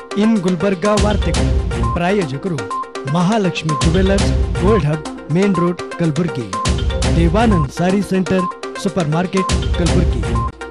ಇನ್ ಗುಲ್ಬರ್ಗಾ ವಾರ್ತೆಗಳು ಪ್ರಾಯೋಜಕರು Mahalakshmi jewellers gold hub main road Kalaburagi Devanand sari centre super market Kalaburagi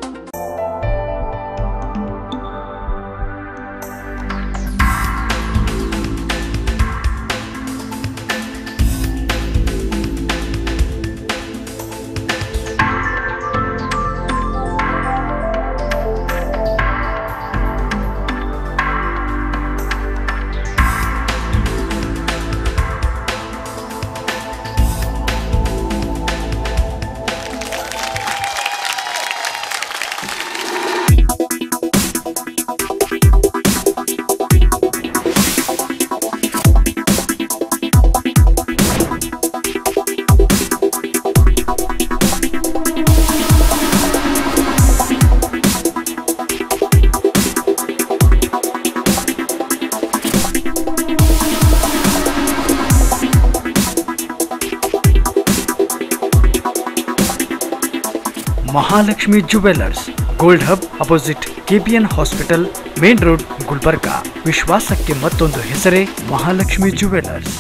Mahalakshmi jewellers gold hub opposite KPN hospital main road Gulbarga ವಿಶ್ವಾಸಕ್ಕೆ ಮತ್ತೊಂದು ಹೆಸರೇ Mahalakshmi jewellers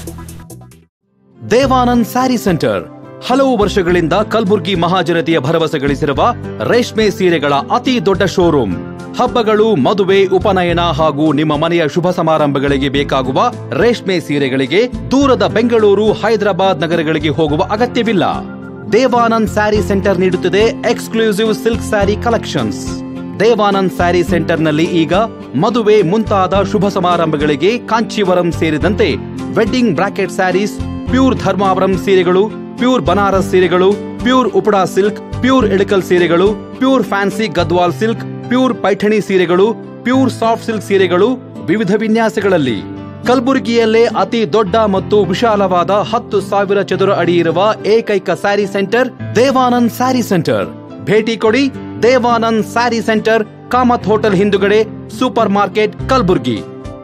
Devanand sari centre ಹಲವು ವರ್ಷಗಳಿಂದ ಕಲ್ಬುರ್ಗಿ ಮಹಾಜನತೆಯ ಭರವಸೆ ಗಳಿಸಿರುವ ರೇಷ್ಮೆ ಸೀರೆಗಳ ಅತಿ ದೊಡ್ಡ ಶೋರೂಮ್ ಹಬ್ಬಗಳು ಮದುವೆ ಉಪನಯನ ಹಾಗೂ ನಿಮ್ಮ ಮನೆಯ ಶುಭ ಸಮಾರಂಭಗಳಿಗೆ ಬೇಕಾಗುವ ರೇಷ್ಮೆ ಸೀರೆಗಳಿಗೆ ದೂರದ ಬೆಂಗಳೂರು ಹೈದರಾಬಾದ್ ನಗರಗಳಿಗೆ ಹೋಗುವ ಅಗತ್ಯವಿಲ್ಲ ದೇವಾನಂದ್ ಸ್ಯಾರಿ ಸೆಂಟರ್ ನೀಡುತ್ತಿದೆ exclusive silk sari collections Devanand sari ಸೆಂಟರ್ನಲ್ಲಿ ಈಗ ಮದುವೆ ಮುಂತಾದ ಶುಭ ಸಮಾರಂಭಗಳಿಗೆ ಕಾಂಚೀವರಂ ಸೇರಿದಂತೆ wedding brocade saris pure Dharmavaram ಸೀರೆಗಳು ಪ್ಯೂರ್ ಬನಾರಸ್ ಸೀರೆಗಳು pure Uppada silk pure Ilkal ಸೀರೆಗಳು pure fancy Gadwal silk pure Paithani ಸೀರೆಗಳು ಪ್ಯೂರ್ ಸಾಫ್ಟ್ ಸಿಲ್ಕ್ ಸೀರೆಗಳು ವಿವಿಧ ವಿನ್ಯಾಸಗಳಲ್ಲಿ ಕಲಬುರಗಿಯಲ್ಲೇ ಅತಿ ದೊಡ್ಡ ಮತ್ತು ವಿಶಾಲವಾದ ಹತ್ತು ಸಾವಿರ ಚದುರ ಅಡಿ ಇರುವ ಏಕೈಕ ಸ್ಯಾರಿ ಸೆಂಟರ್ ದೇವಾನಂದ್ ಸ್ಯಾರಿ ಸೆಂಟರ್ ಭೇಟಿ ಕೊಡಿ ದೇವಾನಂದ್ ಸ್ಯಾರಿ ಸೆಂಟರ್ ಕಾಮತ್ ಹೋಟೆಲ್ ಹಿಂದುಗಡೆ ಸೂಪರ್ ಮಾರ್ಕೆಟ್ ಕಲಬುರ್ಗಿ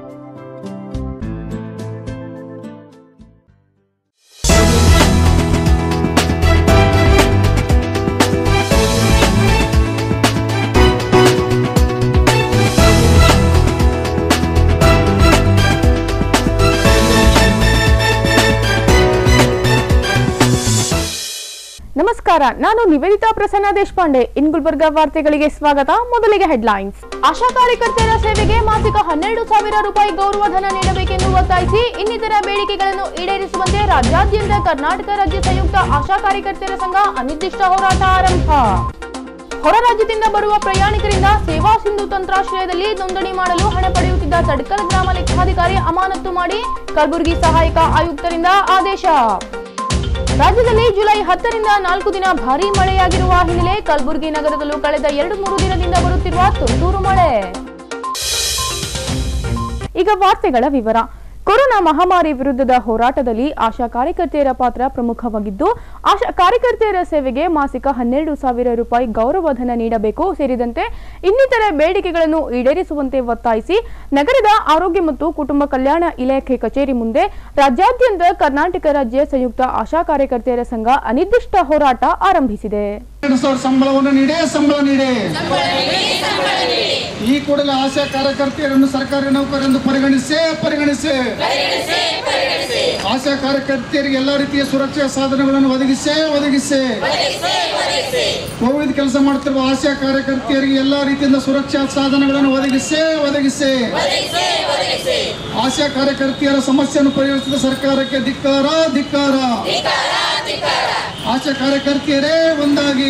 ನಮಸ್ಕಾರ ನಾನು ನಿವೇದಿತಾ ಪ್ರಸನ್ನ ದೇಶಪಾಂಡೆ ಇನ್ ಗುಲ್ಬರ್ಗಾ ವಾರ್ತೆಗಳಿಗೆ ಸ್ವಾಗತ ಮೊದಲಿಗೆ ಹೆಡ್ಲೈನ್ಸ್ ಆಶಾ ಕಾರ್ಯಕರ್ತೆಯರ ಸೇವೆಗೆ ಮಾಸಿಕ ಹನ್ನೆರಡು ಸಾವಿರ ರೂಪಾಯಿ ಗೌರವಧನ ನೀಡಬೇಕೆಂದು ಒತ್ತಾಯಿಸಿ ಇನ್ನಿತರ ಬೇಡಿಕೆಗಳನ್ನು ಈಡೇರಿಸುವಂತೆ ರಾಜ್ಯಾದ್ಯಂತ ಕರ್ನಾಟಕ ರಾಜ್ಯ ಸಂಯುಕ್ತ ಆಶಾ ಕಾರ್ಯಕರ್ತೆಯರ ಸಂಘ ಅನಿರ್ದಿಷ್ಟ ಹೋರಾಟ ಆರಂಭ ಹೊರ ರಾಜ್ಯದಿಂದ ಬರುವ ಪ್ರಯಾಣಿಕರಿಂದ ಸೇವಾ ಸಿಂಧು ತಂತ್ರಾಶ್ರಯದಲ್ಲಿ ನೋಂದಣಿ ಮಾಡಲು ಹಣ ಪಡೆಯುತ್ತಿದ್ದ ತಡ್ಕಲ್ ಗ್ರಾಮ ಲೆಕ್ಕಾಧಿಕಾರಿ ಅಮಾನತು ಮಾಡಿ ಕಲಬುರಗಿ ಸಹಾಯಕ ಆಯುಕ್ತರಿಂದ ಆದೇಶ ರಾಜ್ಯದಲ್ಲಿ ಜುಲೈ ಹತ್ತರಿಂದ ನಾಲ್ಕು ದಿನ ಭಾರೀ ಮಳೆಯಾಗಿರುವ ಹಿನ್ನೆಲೆ ಕಲಬುರಗಿ ನಗರದಲ್ಲೂ ಕಳೆದ ಎರಡು ಮೂರು ದಿನದಿಂದ ಬರುತ್ತಿರುವ ತುಂತುರು ಮಳೆ ಈಗ ವಾರ್ತೆಗಳ ವಿವರ ಕೊರೋನಾ ಮಹಾಮಾರಿ ವಿರುದ್ಧದ ಹೋರಾಟದಲ್ಲಿ ಆಶಾ ಕಾರ್ಯಕರ್ತೆಯರ ಪಾತ್ರ ಪ್ರಮುಖವಾಗಿದ್ದು ಆಶಾ ಕಾರ್ಯಕರ್ತೆಯರ ಸೇವೆಗೆ ಮಾಸಿಕ ಹನ್ನೆರಡು ಸಾವಿರ ರೂಪಾಯಿ ಗೌರವಧನ ನೀಡಬೇಕು ಸೇರಿದಂತೆ ಇನ್ನಿತರ ಬೇಡಿಕೆಗಳನ್ನು ಈಡೇರಿಸುವಂತೆ ಒತ್ತಾಯಿಸಿ ನಗರದ ಆರೋಗ್ಯ ಮತ್ತು ಕುಟುಂಬ ಕಲ್ಯಾಣ ಇಲಾಖೆ ಕಚೇರಿ ಮುಂದೆ ರಾಜ್ಯಾದ್ಯಂತ ಕರ್ನಾಟಕ ರಾಜ್ಯ ಸಂಯುಕ್ತ ಆಶಾ ಕಾರ್ಯಕರ್ತೆಯರ ಸಂಘ ಅನಿರ್ದಿಷ್ಟ ಹೋರಾಟ ಆರಂಭಿಸಿದೆ ಎರಡು ಸಾವಿರ ಸಂಬಳವನ್ನು ನೀಡಿ ಸಂಬಳ ನೀಡಿ ಈ ಕೂಡಲೇ ಆಶಾ ಕಾರ್ಯಕರ್ತೆಯರನ್ನು ಸರ್ಕಾರಿ ನೌಕರರೆಂದು ಪರಿಗಣಿಸಿ ಪರಿಗಣಿಸಿ ಆಶಾ ಕಾರ್ಯಕರ್ತೆಯರಿಗೆ ಎಲ್ಲಾ ರೀತಿಯ ಸುರಕ್ಷಾ ಸಾಧನಗಳನ್ನು ಒದಗಿಸಿ ಒದಗಿಸಿ ಕೋವಿಡ್ ಕೆಲಸ ಮಾಡುತ್ತಿರುವ ಆಶಾ ಕಾರ್ಯಕರ್ತೆಯರಿಗೆ ಎಲ್ಲಾ ರೀತಿಯಿಂದ ಸುರಕ್ಷಾ ಸಾಧನಗಳನ್ನು ಒದಗಿಸಿ ಒದಗಿಸಿ ಆಶಾ ಕಾರ್ಯಕರ್ತೆಯರ ಸಮಸ್ಯೆಯನ್ನು ಪರಿಹರಿಸಿದ ಸರ್ಕಾರಕ್ಕೆ ಧಿಕ್ಕಾರ ಧಿಕ್ಕಾರ ಆಶಾ ಕಾರ್ಯಕರ್ತೆಯರೇ ಒಂದಾಗಿ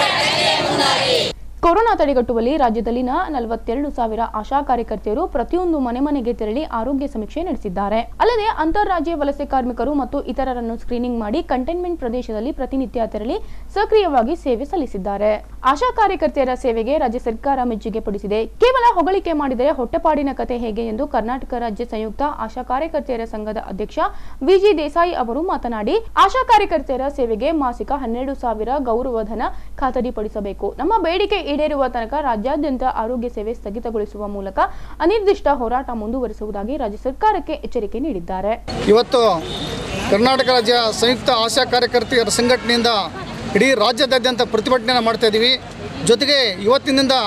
ಕೊರೋನಾ ತಡೆಗಟ್ಟುವಲ್ಲಿ ರಾಜ್ಯದಲ್ಲಿನ ನಲವತ್ತೆರಡು ಸಾವಿರ ಆಶಾ ಕಾರ್ಯಕರ್ತೆಯರು ಪ್ರತಿಯೊಂದು ಮನೆ ಮನೆಗೆ ತೆರಳಿ ಆರೋಗ್ಯ ಸಮೀಕ್ಷೆ ನಡೆಸಿದ್ದಾರೆ ಅಲ್ಲದೆ ಅಂತಾರಾಜ್ಯ ವಲಸೆ ಕಾರ್ಮಿಕರು ಮತ್ತು ಇತರರನ್ನು ಸ್ಕ್ರೀನಿಂಗ್ ಮಾಡಿ ಕಂಟೈನ್ಮೆಂಟ್ ಪ್ರದೇಶದಲ್ಲಿ ಪ್ರತಿನಿತ್ಯ ತೆರಳಿ ಸಕ್ರಿಯವಾಗಿ ಸೇವೆ ಸಲ್ಲಿಸಿದ್ದಾರೆ ಆಶಾ ಕಾರ್ಯಕರ್ತೆಯರ ಸೇವೆಗೆ ರಾಜ್ಯ ಸರ್ಕಾರ ಮೆಚ್ಚುಗೆ ಪಡಿಸಿದೆ ಕೇವಲ ಹೊಗಳಿಕೆ ಮಾಡಿದರೆ ಹೊಟ್ಟೆಪಾಡಿನ ಕತೆ ಹೇಗೆ ಎಂದು ಕರ್ನಾಟಕ ರಾಜ್ಯ ಸಂಯುಕ್ತ ಆಶಾ ಕಾರ್ಯಕರ್ತೆಯರ ಸಂಘದ ಅಧ್ಯಕ್ಷ ವಿಜಿ ದೇಸಾಯಿ ಅವರು ಮಾತನಾಡಿ ಆಶಾ ಕಾರ್ಯಕರ್ತೆಯರ ಸೇವೆಗೆ ಮಾಸಿಕ ಹನ್ನೆರಡು ಸಾವಿರ ಗೌರವಧನ ಖಾತರಿಪಡಿಸಬೇಕು ನಮ್ಮ ಬೇಡಿಕೆ ಈಡೇರುವ ತನಕ ರಾಜ್ಯಾದ್ಯಂತ ಆರೋಗ್ಯ ಸೇವೆ ಸ್ಥಗಿತಗೊಳಿಸುವ ಮೂಲಕ ಅನಿರ್ದಿಷ್ಟ ಹೋರಾಟ ಮುಂದುವರಿಸುವುದಾಗಿ ರಾಜ್ಯ ಸರ್ಕಾರಕ್ಕೆ ಎಚ್ಚರಿಕೆ ನೀಡಿದ್ದಾರೆ ಇವತ್ತು ಕರ್ನಾಟಕ ರಾಜ್ಯ ಸಂಯುಕ್ತ ಆಶಾ ಕಾರ್ಯಕರ್ತೆಯರ ಸಂಘಟನೆಯಿಂದ ಇಡೀ ರಾಜ್ಯದಾದ್ಯಂತ ಪ್ರತಿಭಟನೆ ಮಾಡ್ತಾ ಇದ್ದೀವಿ ಜೊತೆಗೆ ಇವತ್ತಿನಿಂದ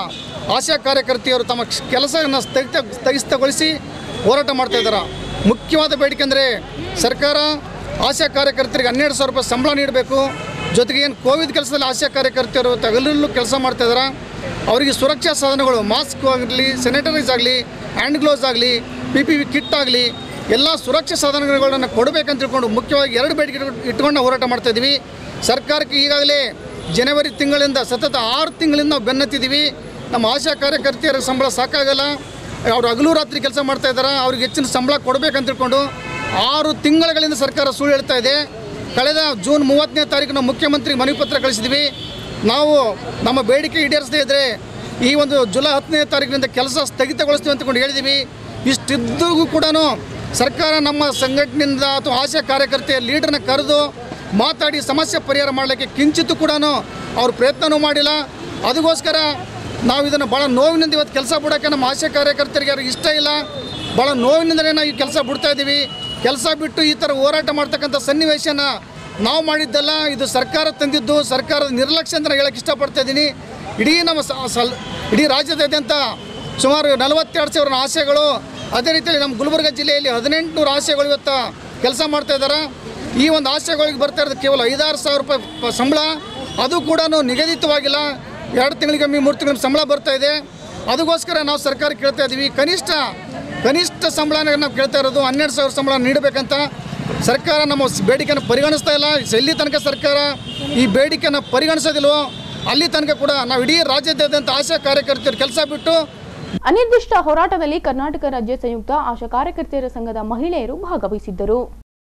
ಆಶಾ ಕಾರ್ಯಕರ್ತೆಯರು ತಮ್ಮ ಕೆಲಸವನ್ನು ಸ್ಥಗಿತ ಸ್ಥಗಿತಗೊಳಿಸಿ ಹೋರಾಟ ಮಾಡ್ತಾ ಇದ್ದಾರೆ ಮುಖ್ಯವಾದ ಬೇಡಿಕೆ ಅಂದರೆ ಸರ್ಕಾರ ಆಶಾ ಕಾರ್ಯಕರ್ತರಿಗೆ ಹನ್ನೆರಡು ಸಾವಿರ ರೂಪಾಯಿ ಸಂಬಳ ನೀಡಬೇಕು ಜೊತೆಗೆ ಏನು ಕೋವಿಡ್ ಕೆಲಸದಲ್ಲಿ ಆಶಾ ಕಾರ್ಯಕರ್ತೆಯರು ತಗಲಲ್ಲೂ ಕೆಲಸ ಮಾಡ್ತಾ ಇದ್ದಾರೆ ಅವರಿಗೆ ಸುರಕ್ಷಾ ಸಾಧನಗಳು ಮಾಸ್ಕ್ ಆಗಲಿ ಸ್ಯಾನಿಟೈಸ್ ಆಗಲಿ ಹ್ಯಾಂಡ್ ಗ್ಲೌಸ್ ಆಗಲಿ ಪಿ ಪಿ ವಿ ಕಿಟ್ ಆಗಲಿ ಎಲ್ಲ ಸುರಕ್ಷಾ ಸಾಧನಗಳನ್ನು ಕೊಡಬೇಕಂತ ತಿಳ್ಕೊಂಡು ಮುಖ್ಯವಾಗಿ ಎರಡು ಬೇಡಿಕೆ ಇಟ್ಕೊಂಡು- ಇಟ್ಕೊಂಡು ನಾವು ಹೋರಾಟ ಮಾಡ್ತಾ ಇದ್ದೀವಿ ಸರ್ಕಾರಕ್ಕೆ ಈಗಾಗಲೇ ಜನವರಿ ತಿಂಗಳಿಂದ ಸತತ ಆರು ತಿಂಗಳಿಂದ ನಾವು ಬೆನ್ನತ್ತಿದ್ದೀವಿ ನಮ್ಮ ಆಶಾ ಕಾರ್ಯಕರ್ತೆಯರ ಸಂಬಳ ಸಾಕಾಗಲ್ಲ ಅವ್ರು ಹಗಲು ರಾತ್ರಿ ಕೆಲಸ ಮಾಡ್ತಾ ಇದ್ದಾರೆ ಅವ್ರಿಗೆ ಹೆಚ್ಚಿನ ಸಂಬಳ ಕೊಡಬೇಕಂತ ತಿಳ್ಕೊಂಡು ಆರು ತಿಂಗಳುಗಳಿಂದ ಸರ್ಕಾರ ಸುಳ್ಳು ಹೇಳ್ತಾ ಇದೆ ಕಳೆದ ಜೂನ್ ಮೂವತ್ತನೇ ತಾರೀಕು ನಾವು ಮುಖ್ಯಮಂತ್ರಿಗೆ ಮನವಿ ಪತ್ರ ಕಳಿಸಿದ್ವಿ ನಾವು ನಮ್ಮ ಬೇಡಿಕೆ ಈಡೇರಿಸದೇ ಇದ್ದರೆ ಈ ಒಂದು ಜುಲೈ ಹತ್ತನೇ ತಾರೀಕಿನಿಂದ ಕೆಲಸ ಸ್ಥಗಿತಗೊಳಿಸ್ತೀವಿ ಅಂತಕೊಂಡು ಹೇಳಿದ್ದೀವಿ ಇಷ್ಟಿದ್ದರೂ ಕೂಡ ಸರ್ಕಾರ ನಮ್ಮ ಸಂಘಟನೆಯಿಂದ ಅಥವಾ ಆಶಾ ಕಾರ್ಯಕರ್ತೆಯ ಲೀಡರ್ನ ಕರೆದು ಮಾತಾಡಿ ಸಮಸ್ಯೆ ಪರಿಹಾರ ಮಾಡಲಿಕ್ಕೆ ಕಿಂಚಿತ್ತೂ ಕೂಡ ಅವ್ರು ಪ್ರಯತ್ನವೂ ಮಾಡಿಲ್ಲ ಅದಕ್ಕೋಸ್ಕರ ನಾವು ಇದನ್ನು ಭಾಳ ನೋವಿನಿಂದ ಇವತ್ತು ಕೆಲಸ ಬಿಡೋಕ್ಕೆ ನಮ್ಮ ಆಶಾ ಕಾರ್ಯಕರ್ತರಿಗೆ ಯಾರು ಇಷ್ಟ ಇಲ್ಲ ಭಾಳ ನೋವಿನಿಂದಲೇ ನಾವು ಈ ಕೆಲಸ ಬಿಡ್ತಾ ಇದ್ದೀವಿ ಕೆಲಸ ಬಿಟ್ಟು ಈ ಥರ ಹೋರಾಟ ಮಾಡ್ತಕ್ಕಂಥ ಸನ್ನಿವೇಶನ ನಾವು ಮಾಡಿದ್ದಲ್ಲ ಇದು ಸರ್ಕಾರ ತಂದಿದ್ದು ಸರ್ಕಾರದ ನಿರ್ಲಕ್ಷ್ಯ ಅಂತ ನಾನು ಹೇಳಕ್ಕೆ ಇಷ್ಟಪಡ್ತಾ ಇದ್ದೀನಿ ಇಡೀ ನಮ್ಮ ಸ- ಸಲ್ ಇಡೀ ರಾಜ್ಯದಾದ್ಯಂತ ಸುಮಾರು ನಲವತ್ತೆರಡು ಸಾವಿರ ಆಶೆಗಳು ಅದೇ ರೀತಿಯಲ್ಲಿ ನಮ್ಮ ಗುಲ್ಬರ್ಗ ಜಿಲ್ಲೆಯಲ್ಲಿ ಹದಿನೆಂಟುನೂರು ಆಶೆಗಳು ಇವತ್ತು ಕೆಲಸ ಮಾಡ್ತಾ ಇದ್ದಾರೆ ಈ ಒಂದು ಆಶೆಗಳಿಗೆ ಬರ್ತಾ ಇರೋದು ಕೇವಲ ಐದಾರು ಸಾವಿರ ರೂಪಾಯಿ ಪ- ಸಂಬಳ ಅದು ಕೂಡ ನಿಗದಿತವಾಗಿಲ್ಲ ಎರಡು ತಿಂಗಳಿಗೊಮ್ಮೆ ಮೂರು ತಿಂಗಳ ಸಂಬಳ ಬರ್ತಾ ಇದೆ ಅದಕ್ಕೋಸ್ಕರ ನಾವು ಸರ್ಕಾರ ಕೇಳ್ತಾ ಇದ್ದೀವಿ ಕನಿಷ್ಠ ಕನಿಷ್ಠ ಸಂಬಳನ ನಾವು ಕೇಳ್ತಾ ಇರೋದು ಹನ್ನೆರಡು ಸಾವಿರ ಸಂಬಳ ನೀಡಬೇಕಂತ ಸರ್ಕಾರ ನಮ್ಮ ಸ್- ಬೇಡಿಕೆಯನ್ನು ಪರಿಗಣಿಸ್ತಾ ಇಲ್ಲ ಎಲ್ಲಿ ತನಕ ಸರ್ಕಾರ ಈ ಬೇಡಿಕೆಯನ್ನು ಪರಿಗಣಿಸೋದಿಲ್ವೋ ಅಲ್ಲಿ ತನಕ ಕೂಡ ನಾವು ಇಡೀ ರಾಜ್ಯಾದ್ಯಂತ ಆಶಾ ಕಾರ್ಯಕರ್ತರು ಕೆಲಸ ಬಿಟ್ಟು ಅನಿರ್ದಿಷ್ಟ ಹೋರಾಟದಲ್ಲಿ ಕರ್ನಾಟಕ ರಾಜ್ಯ ಸಂಯುಕ್ತ ಆಶಾ ಕಾರ್ಯಕರ್ತೆಯರ ಸಂಘದ ಮಹಿಳೆಯರು ಭಾಗವಹಿಸಿದ್ದರು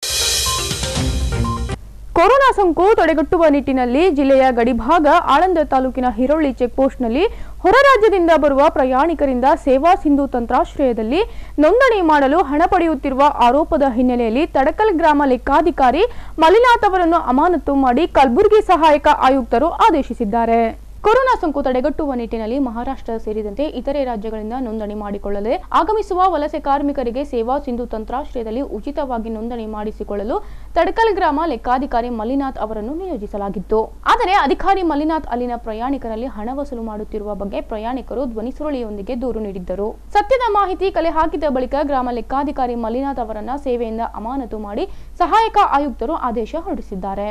ಕೊರೋನಾ ಸೋಂಕು ತಡೆಗಟ್ಟುವ ನಿಟ್ಟಿನಲ್ಲಿ ಜಿಲ್ಲೆಯ ಗಡಿಭಾಗ ಆಳಂದ ತಾಲೂಕಿನ ಹಿರೋಳಿ ಚೆಕ್ಪೋಸ್ಟ್ನಲ್ಲಿ ಹೊರ ರಾಜ್ಯದಿಂದ ಬರುವ ಪ್ರಯಾಣಿಕರಿಂದ ಸೇವಾ ಸಿಂಧು ತಂತ್ರಾಶ್ರಯದಲ್ಲಿ ನೋಂದಣಿ ಮಾಡಲು ಹಣ ಪಡೆಯುತ್ತಿರುವ ಆರೋಪದ ಹಿನ್ನೆಲೆಯಲ್ಲಿ ತಡಕಲ್ ಗ್ರಾಮ ಲೆಕ್ಕಾಧಿಕಾರಿ ಮಲ್ಲಿನಾಥ್ ಅವರನ್ನು ಅಮಾನತು ಮಾಡಿ ಕಲಬುರಗಿ ಸಹಾಯಕ ಆಯುಕ್ತರು ಆದೇಶಿಸಿದ್ದಾರೆ ಕೊರೋನಾ ಸೋಂಕು ತಡೆಗಟ್ಟುವ ನಿಟ್ಟಿನಲ್ಲಿ ಮಹಾರಾಷ್ಟ್ರ ಸೇರಿದಂತೆ ಇತರೆ ರಾಜ್ಯಗಳಿಂದ ನೋಂದಣಿ ಮಾಡಿಕೊಳ್ಳದೆ ಆಗಮಿಸುವ ವಲಸೆ ಕಾರ್ಮಿಕರಿಗೆ ಸೇವಾ ಸಿಂಧು ತಂತ್ರಾಶ್ರಯದಲ್ಲಿ ಉಚಿತವಾಗಿ ನೋಂದಣಿ ಮಾಡಿಸಿಕೊಳ್ಳಲು ತಡಕಲ್ ಗ್ರಾಮ ಲೆಕ್ಕಾಧಿಕಾರಿ ಮಲ್ಲಿನಾಥ್ ಅವರನ್ನು ನಿಯೋಜಿಸಲಾಗಿತ್ತು ಆದರೆ ಅಧಿಕಾರಿ ಮಲ್ಲಿನಾಥ್ ಅಲ್ಲಿನ ಪ್ರಯಾಣಿಕರಲ್ಲಿ ಹಣ ವಸೂಲು ಮಾಡುತ್ತಿರುವ ಬಗ್ಗೆ ಪ್ರಯಾಣಿಕರು ಧ್ವನಿ ಸುರುಳಿಯೊಂದಿಗೆ ದೂರು ನೀಡಿದ್ದರು ಸತ್ಯದ ಮಾಹಿತಿ ಕಲೆ ಹಾಕಿದ ಬಳಿಕ ಗ್ರಾಮ ಲೆಕ್ಕಾಧಿಕಾರಿ ಮಲ್ಲಿನಾಥ್ ಅವರನ್ನ ಸೇವೆಯಿಂದ ಅಮಾನತು ಮಾಡಿ ಸಹಾಯಕ ಆಯುಕ್ತರು ಆದೇಶ ಹೊರಡಿಸಿದ್ದಾರೆ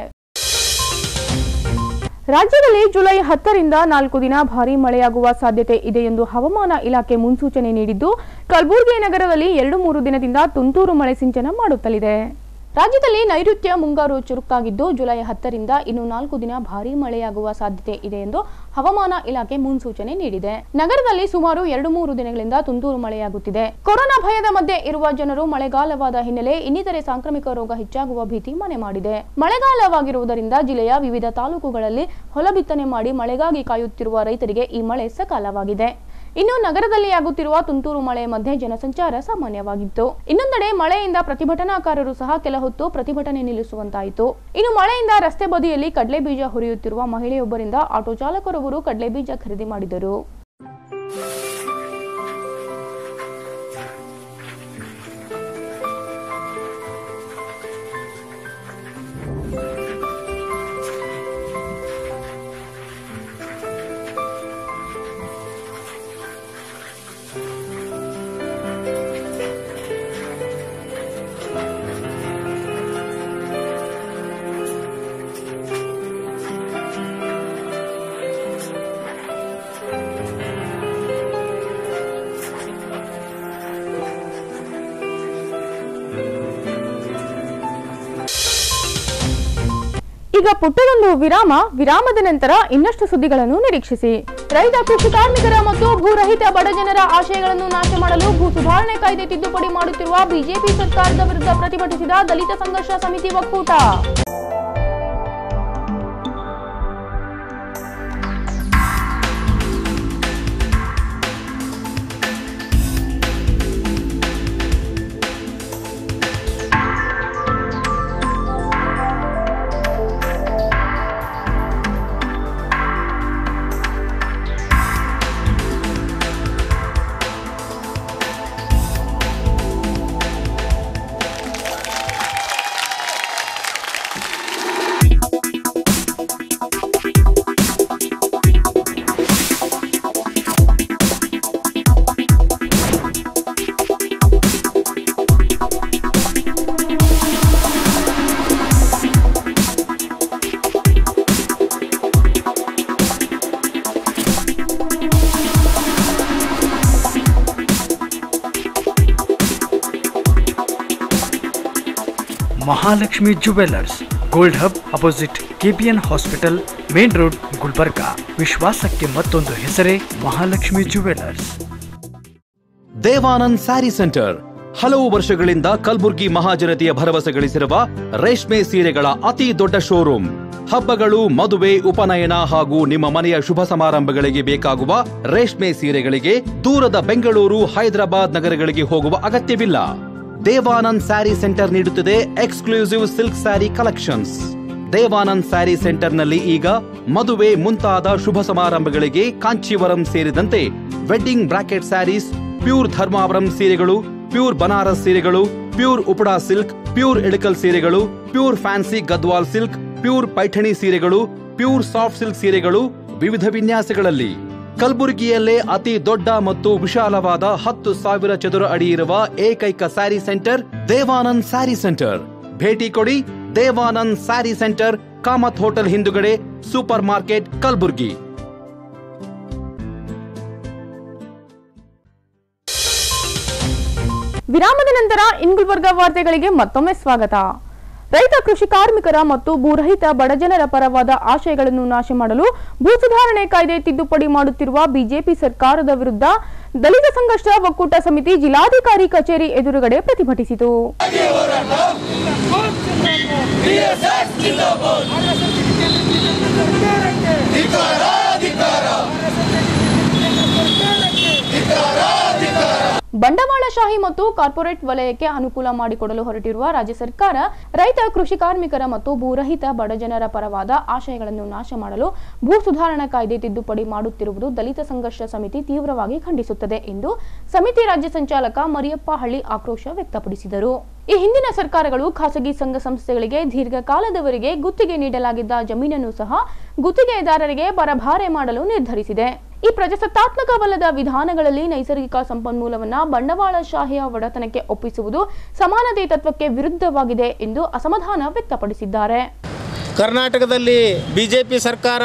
ರಾಜ್ಯದಲ್ಲಿ ಜುಲೈ ಹತ್ತರಿಂದ ನಾಲ್ಕು ದಿನ ಭಾರೀ ಮಳೆಯಾಗುವ ಸಾಧ್ಯತೆ ಇದೆ ಎಂದು ಹವಾಮಾನ ಇಲಾಖೆ ಮುನ್ಸೂಚನೆ ನೀಡಿದ್ದು ಕಲಬುರಗಿ ನಗರದಲ್ಲಿ ಎರಡು ಮೂರು ದಿನದಿಂದ ತುಂತುರು ಮಳೆ ಸಿಂಚನ ಮಾಡುತ್ತಲಿದೆ ರಾಜ್ಯದಲ್ಲಿ ನೈಋತ್ಯ ಮುಂಗಾರು ಚುರುಕಾಗಿದ್ದು ಜುಲೈ ಹತ್ತರಿಂದ ಇನ್ನು ನಾಲ್ಕು ದಿನ ಭಾರೀ ಮಳೆಯಾಗುವ ಸಾಧ್ಯತೆ ಇದೆ ಎಂದು ಹವಾಮಾನ ಇಲಾಖೆ ಮುನ್ಸೂಚನೆ ನೀಡಿದೆ ನಗರದಲ್ಲಿ ಸುಮಾರು ಎರಡು ಮೂರು ದಿನಗಳಿಂದ ತುಂತುರು ಮಳೆಯಾಗುತ್ತಿದೆ ಕೊರೋನಾ ಭಯದ ಮಧ್ಯೆ ಇರುವ ಜನರು ಮಳೆಗಾಲವಾದ ಹಿನ್ನೆಲೆ ಇನ್ನಿತರೆ ಸಾಂಕ್ರಾಮಿಕ ರೋಗ ಹೆಚ್ಚಾಗುವ ಭೀತಿ ಮನೆ ಮಾಡಿದೆ ಮಳೆಗಾಲವಾಗಿರುವುದರಿಂದ ಜಿಲ್ಲೆಯ ವಿವಿಧ ತಾಲೂಕುಗಳಲ್ಲಿ ಹೊಲ ಬಿತ್ತನೆ ಮಾಡಿ ಮಳೆಗಾಗಿ ಕಾಯುತ್ತಿರುವ ರೈತರಿಗೆ ಈ ಮಳೆ ಸಕಾಲವಾಗಿದೆ ಇನ್ನು ನಗರದಲ್ಲಿ ಆಗುತ್ತಿರುವ ತುಂತುರು ಮಳೆ ಮಧ್ಯೆ ಜನಸಂಚಾರ ಸಾಮಾನ್ಯವಾಗಿತ್ತು ಇನ್ನೊಂದೆಡೆ ಮಳೆಯಿಂದ ಪ್ರತಿಭಟನಾಕಾರರು ಸಹ ಕೆಲ ಹೊತ್ತು ಪ್ರತಿಭಟನೆ ನಿಲ್ಲಿಸುವಂತಾಯಿತು ಇನ್ನು ಮಳೆಯಿಂದ ರಸ್ತೆ ಬದಿಯಲ್ಲಿ ಕಡಲೆ ಬೀಜ ಹುರಿಯುತ್ತಿರುವ ಮಹಿಳೆಯೊಬ್ಬರಿಂದ ಆಟೋ ಚಾಲಕರೊಬ್ಬರು ಕಡಲೆ ಬೀಜ ಖರೀದಿ ಮಾಡಿದರು ಈಗ ಪುಟ್ಟದೊಂದು ವಿರಾಮ ವಿರಾಮದ ನಂತರ ಇನ್ನಷ್ಟು ಸುದ್ದಿಗಳನ್ನು ನಿರೀಕ್ಷಿಸಿ ರೈತ ಕೃಷಿ ಕಾರ್ಮಿಕರ ಮತ್ತು ಭೂರಹಿತ ಬಡಜನರ ಆಶಯಗಳನ್ನು ನಾಶ ಮಾಡಲು ಭೂ ಸುಧಾರಣೆ ಕಾಯ್ದೆ ತಿದ್ದುಪಡಿ ಮಾಡುತ್ತಿರುವ ಬಿಜೆಪಿ ಸರ್ಕಾರದ ವಿರುದ್ಧ ಪ್ರತಿಭಟಿಸಿದ ದಲಿತ ಸಂಘರ್ಷ ಸಮಿತಿ ಒಕ್ಕೂಟ Mahalakshmi jewellers gold hub opposite KPN hospital main road Gulbarga ವಿಶ್ವಾಸಕ್ಕೆ ಮತ್ತೊಂದು ಹೆಸರೇ ಮಹಾಲಕ್ಷ್ಮಿ ಜುವೆಲ್ಲರ್ಸ್ ದೇವಾನಂದ್ ಸ್ಯಾರಿ ಸೆಂಟರ್ ಹಲವು ವರ್ಷಗಳಿಂದ ಕಲ್ಬುರ್ಗಿ ಮಹಾಜನತೆಯ ಭರವಸೆ ಗಳಿಸಿರುವ ರೇಷ್ಮೆ ಸೀರೆಗಳ ಅತಿ ದೊಡ್ಡ ಶೋರೂಮ್ ಹಬ್ಬಗಳು ಮದುವೆ ಉಪನಯನ ಹಾಗೂ ನಿಮ್ಮ ಮನೆಯ ಶುಭ ಸಮಾರಂಭಗಳಿಗೆ ಬೇಕಾಗುವ ರೇಷ್ಮೆ ಸೀರೆಗಳಿಗೆ ದೂರದ ಬೆಂಗಳೂರು ಹೈದರಾಬಾದ್ ನಗರಗಳಿಗೆ ಹೋಗುವ ಅಗತ್ಯವಿಲ್ಲ ದೇವಾನಂದ್ ಸ್ಯಾರಿ ಸೆಂಟರ್ ನೀಡುತ್ತಿದೆ exclusive silk sari collections Devanand sari ಸೆಂಟರ್ನಲ್ಲಿ ಈಗ ಮದುವೆ ಮುಂತಾದ ಶುಭ ಸಮಾರಂಭಗಳಿಗೆ ಕಾಂಚೀವರಂ ಸೇರಿದಂತೆ wedding brocade saris pure Dharmavaram ಸೀರೆಗಳು ಪ್ಯೂರ್ ಬನಾರಸ್ ಸೀರೆಗಳು pure Uppada silk pure Ilkal ಸೀರೆಗಳು pure fancy Gadwal silk pure Paithani ಸೀರೆಗಳು ಪ್ಯೂರ್ ಸಾಫ್ಟ್ ಸಿಲ್ಕ್ ಸೀರೆಗಳು ವಿವಿಧ ವಿನ್ಯಾಸಗಳಲ್ಲಿ ಕಲಬುರಗಿಯಲ್ಲೇ ಅತಿ ದೊಡ್ಡ ಮತ್ತು ವಿಶಾಲವಾದ ಹತ್ತು ಸಾವಿರ ಚದುರ ಅಡಿ ಇರುವ ಏಕೈಕ ಸ್ಯಾರಿ ಸೆಂಟರ್ ದೇವಾನಂದ್ ಸ್ಯಾರಿ ಸೆಂಟರ್ ಭೇಟಿ ಕೊಡಿ ದೇವಾನಂದ್ ಸ್ಯಾರಿ ಸೆಂಟರ್ ಕಾಮತ್ ಹೋಟೆಲ್ ಹಿಂದುಗಡೆ ಸೂಪರ್ ಮಾರ್ಕೆಟ್ ಕಲಬುರ್ಗಿ ವಿರಾಮದ ನಂತರ ಇಂಗುಲ್ಬರ್ಗ ವಾರ್ತೆಗಳಿಗೆ ಮತ್ತೊಮ್ಮೆ ಸ್ವಾಗತ ರೈತ ಕೃಷಿ ಕಾರ್ಮಿಕರ ಮತ್ತು ಭೂರಹಿತ ಬಡಜನರ ಪರವಾದ ಆಶಯಗಳನ್ನು ನಾಶ ಮಾಡಲು ಭೂ ಸುಧಾರಣೆ ಕಾಯ್ದೆ ತಿದ್ದುಪಡಿ ಮಾಡುತ್ತಿರುವ ಬಿಜೆಪಿ ಸರ್ಕಾರದ ವಿರುದ್ಧ ದಲಿತ ಸಂಘರ್ಷ ಒಕ್ಕೂಟ ಸಮಿತಿ ಜಿಲ್ಲಾಧಿಕಾರಿ ಕಚೇರಿ ಎದುರುಗಡೆ ಪ್ರತಿಭಟಿಸಿತು ಬಂಡವಾಳಶಾಹಿ ಮತ್ತು ಕಾರ್ಪೊರೇಟ್ ವಲಯಕ್ಕೆ ಅನುಕೂಲ ಮಾಡಿಕೊಡಲು ಹೊರಟಿರುವ ರಾಜ್ಯ ಸರ್ಕಾರ ರೈತ ಕೃಷಿ ಕಾರ್ಮಿಕರ ಮತ್ತು ಭೂರಹಿತ ಬಡಜನರ ಪರವಾದ ಆಶಯಗಳನ್ನು ನಾಶ ಮಾಡಲು ಭೂ ಸುಧಾರಣಾ ಕಾಯ್ದೆ ತಿದ್ದುಪಡಿ ಮಾಡುತ್ತಿರುವುದು ದಲಿತ ಸಂಘರ್ಷ ಸಮಿತಿ ತೀವ್ರವಾಗಿ ಖಂಡಿಸುತ್ತದೆ ಎಂದು ಸಮಿತಿ ರಾಜ್ಯ ಸಂಚಾಲಕ ಮರಿಯಪ್ಪ ಹಳ್ಳಿ ಆಕ್ರೋಶ ವ್ಯಕ್ತಪಡಿಸಿದರು ಈ ಹಿಂದಿನ ಸರ್ಕಾರಗಳು ಖಾಸಗಿ ಸಂಘ ಸಂಸ್ಥೆಗಳಿಗೆ ದೀರ್ಘಕಾಲದವರೆಗೆ ಗುತ್ತಿಗೆ ನೀಡಲಾಗಿದ್ದ ಜಮೀನನ್ನು ಸಹ ಗುತ್ತಿಗೆದಾರರಿಗೆ ಪರಭಾರೆ ಮಾಡಲು ನಿರ್ಧರಿಸಿದೆ ಈ ಪ್ರಜಾಸತ್ತಾತ್ಮಕವಲ್ಲದ ವಿಧಾನಗಳಲ್ಲಿ ನೈಸರ್ಗಿಕ ಸಂಪನ್ಮೂಲವನ್ನ ಬಂಡವಾಳಶಾಹಿಯ ಒಡೆತನಕ್ಕೆ ಒಪ್ಪಿಸುವುದು ಸಮಾನತೆ ತತ್ವಕ್ಕೆ ವಿರುದ್ಧವಾಗಿದೆ ಎಂದು ಅಸಮಾಧಾನ ವ್ಯಕ್ತಪಡಿಸಿದ್ದಾರೆ ಕರ್ನಾಟಕದಲ್ಲಿ ಬಿ ಜೆ ಪಿ ಸರ್ಕಾರ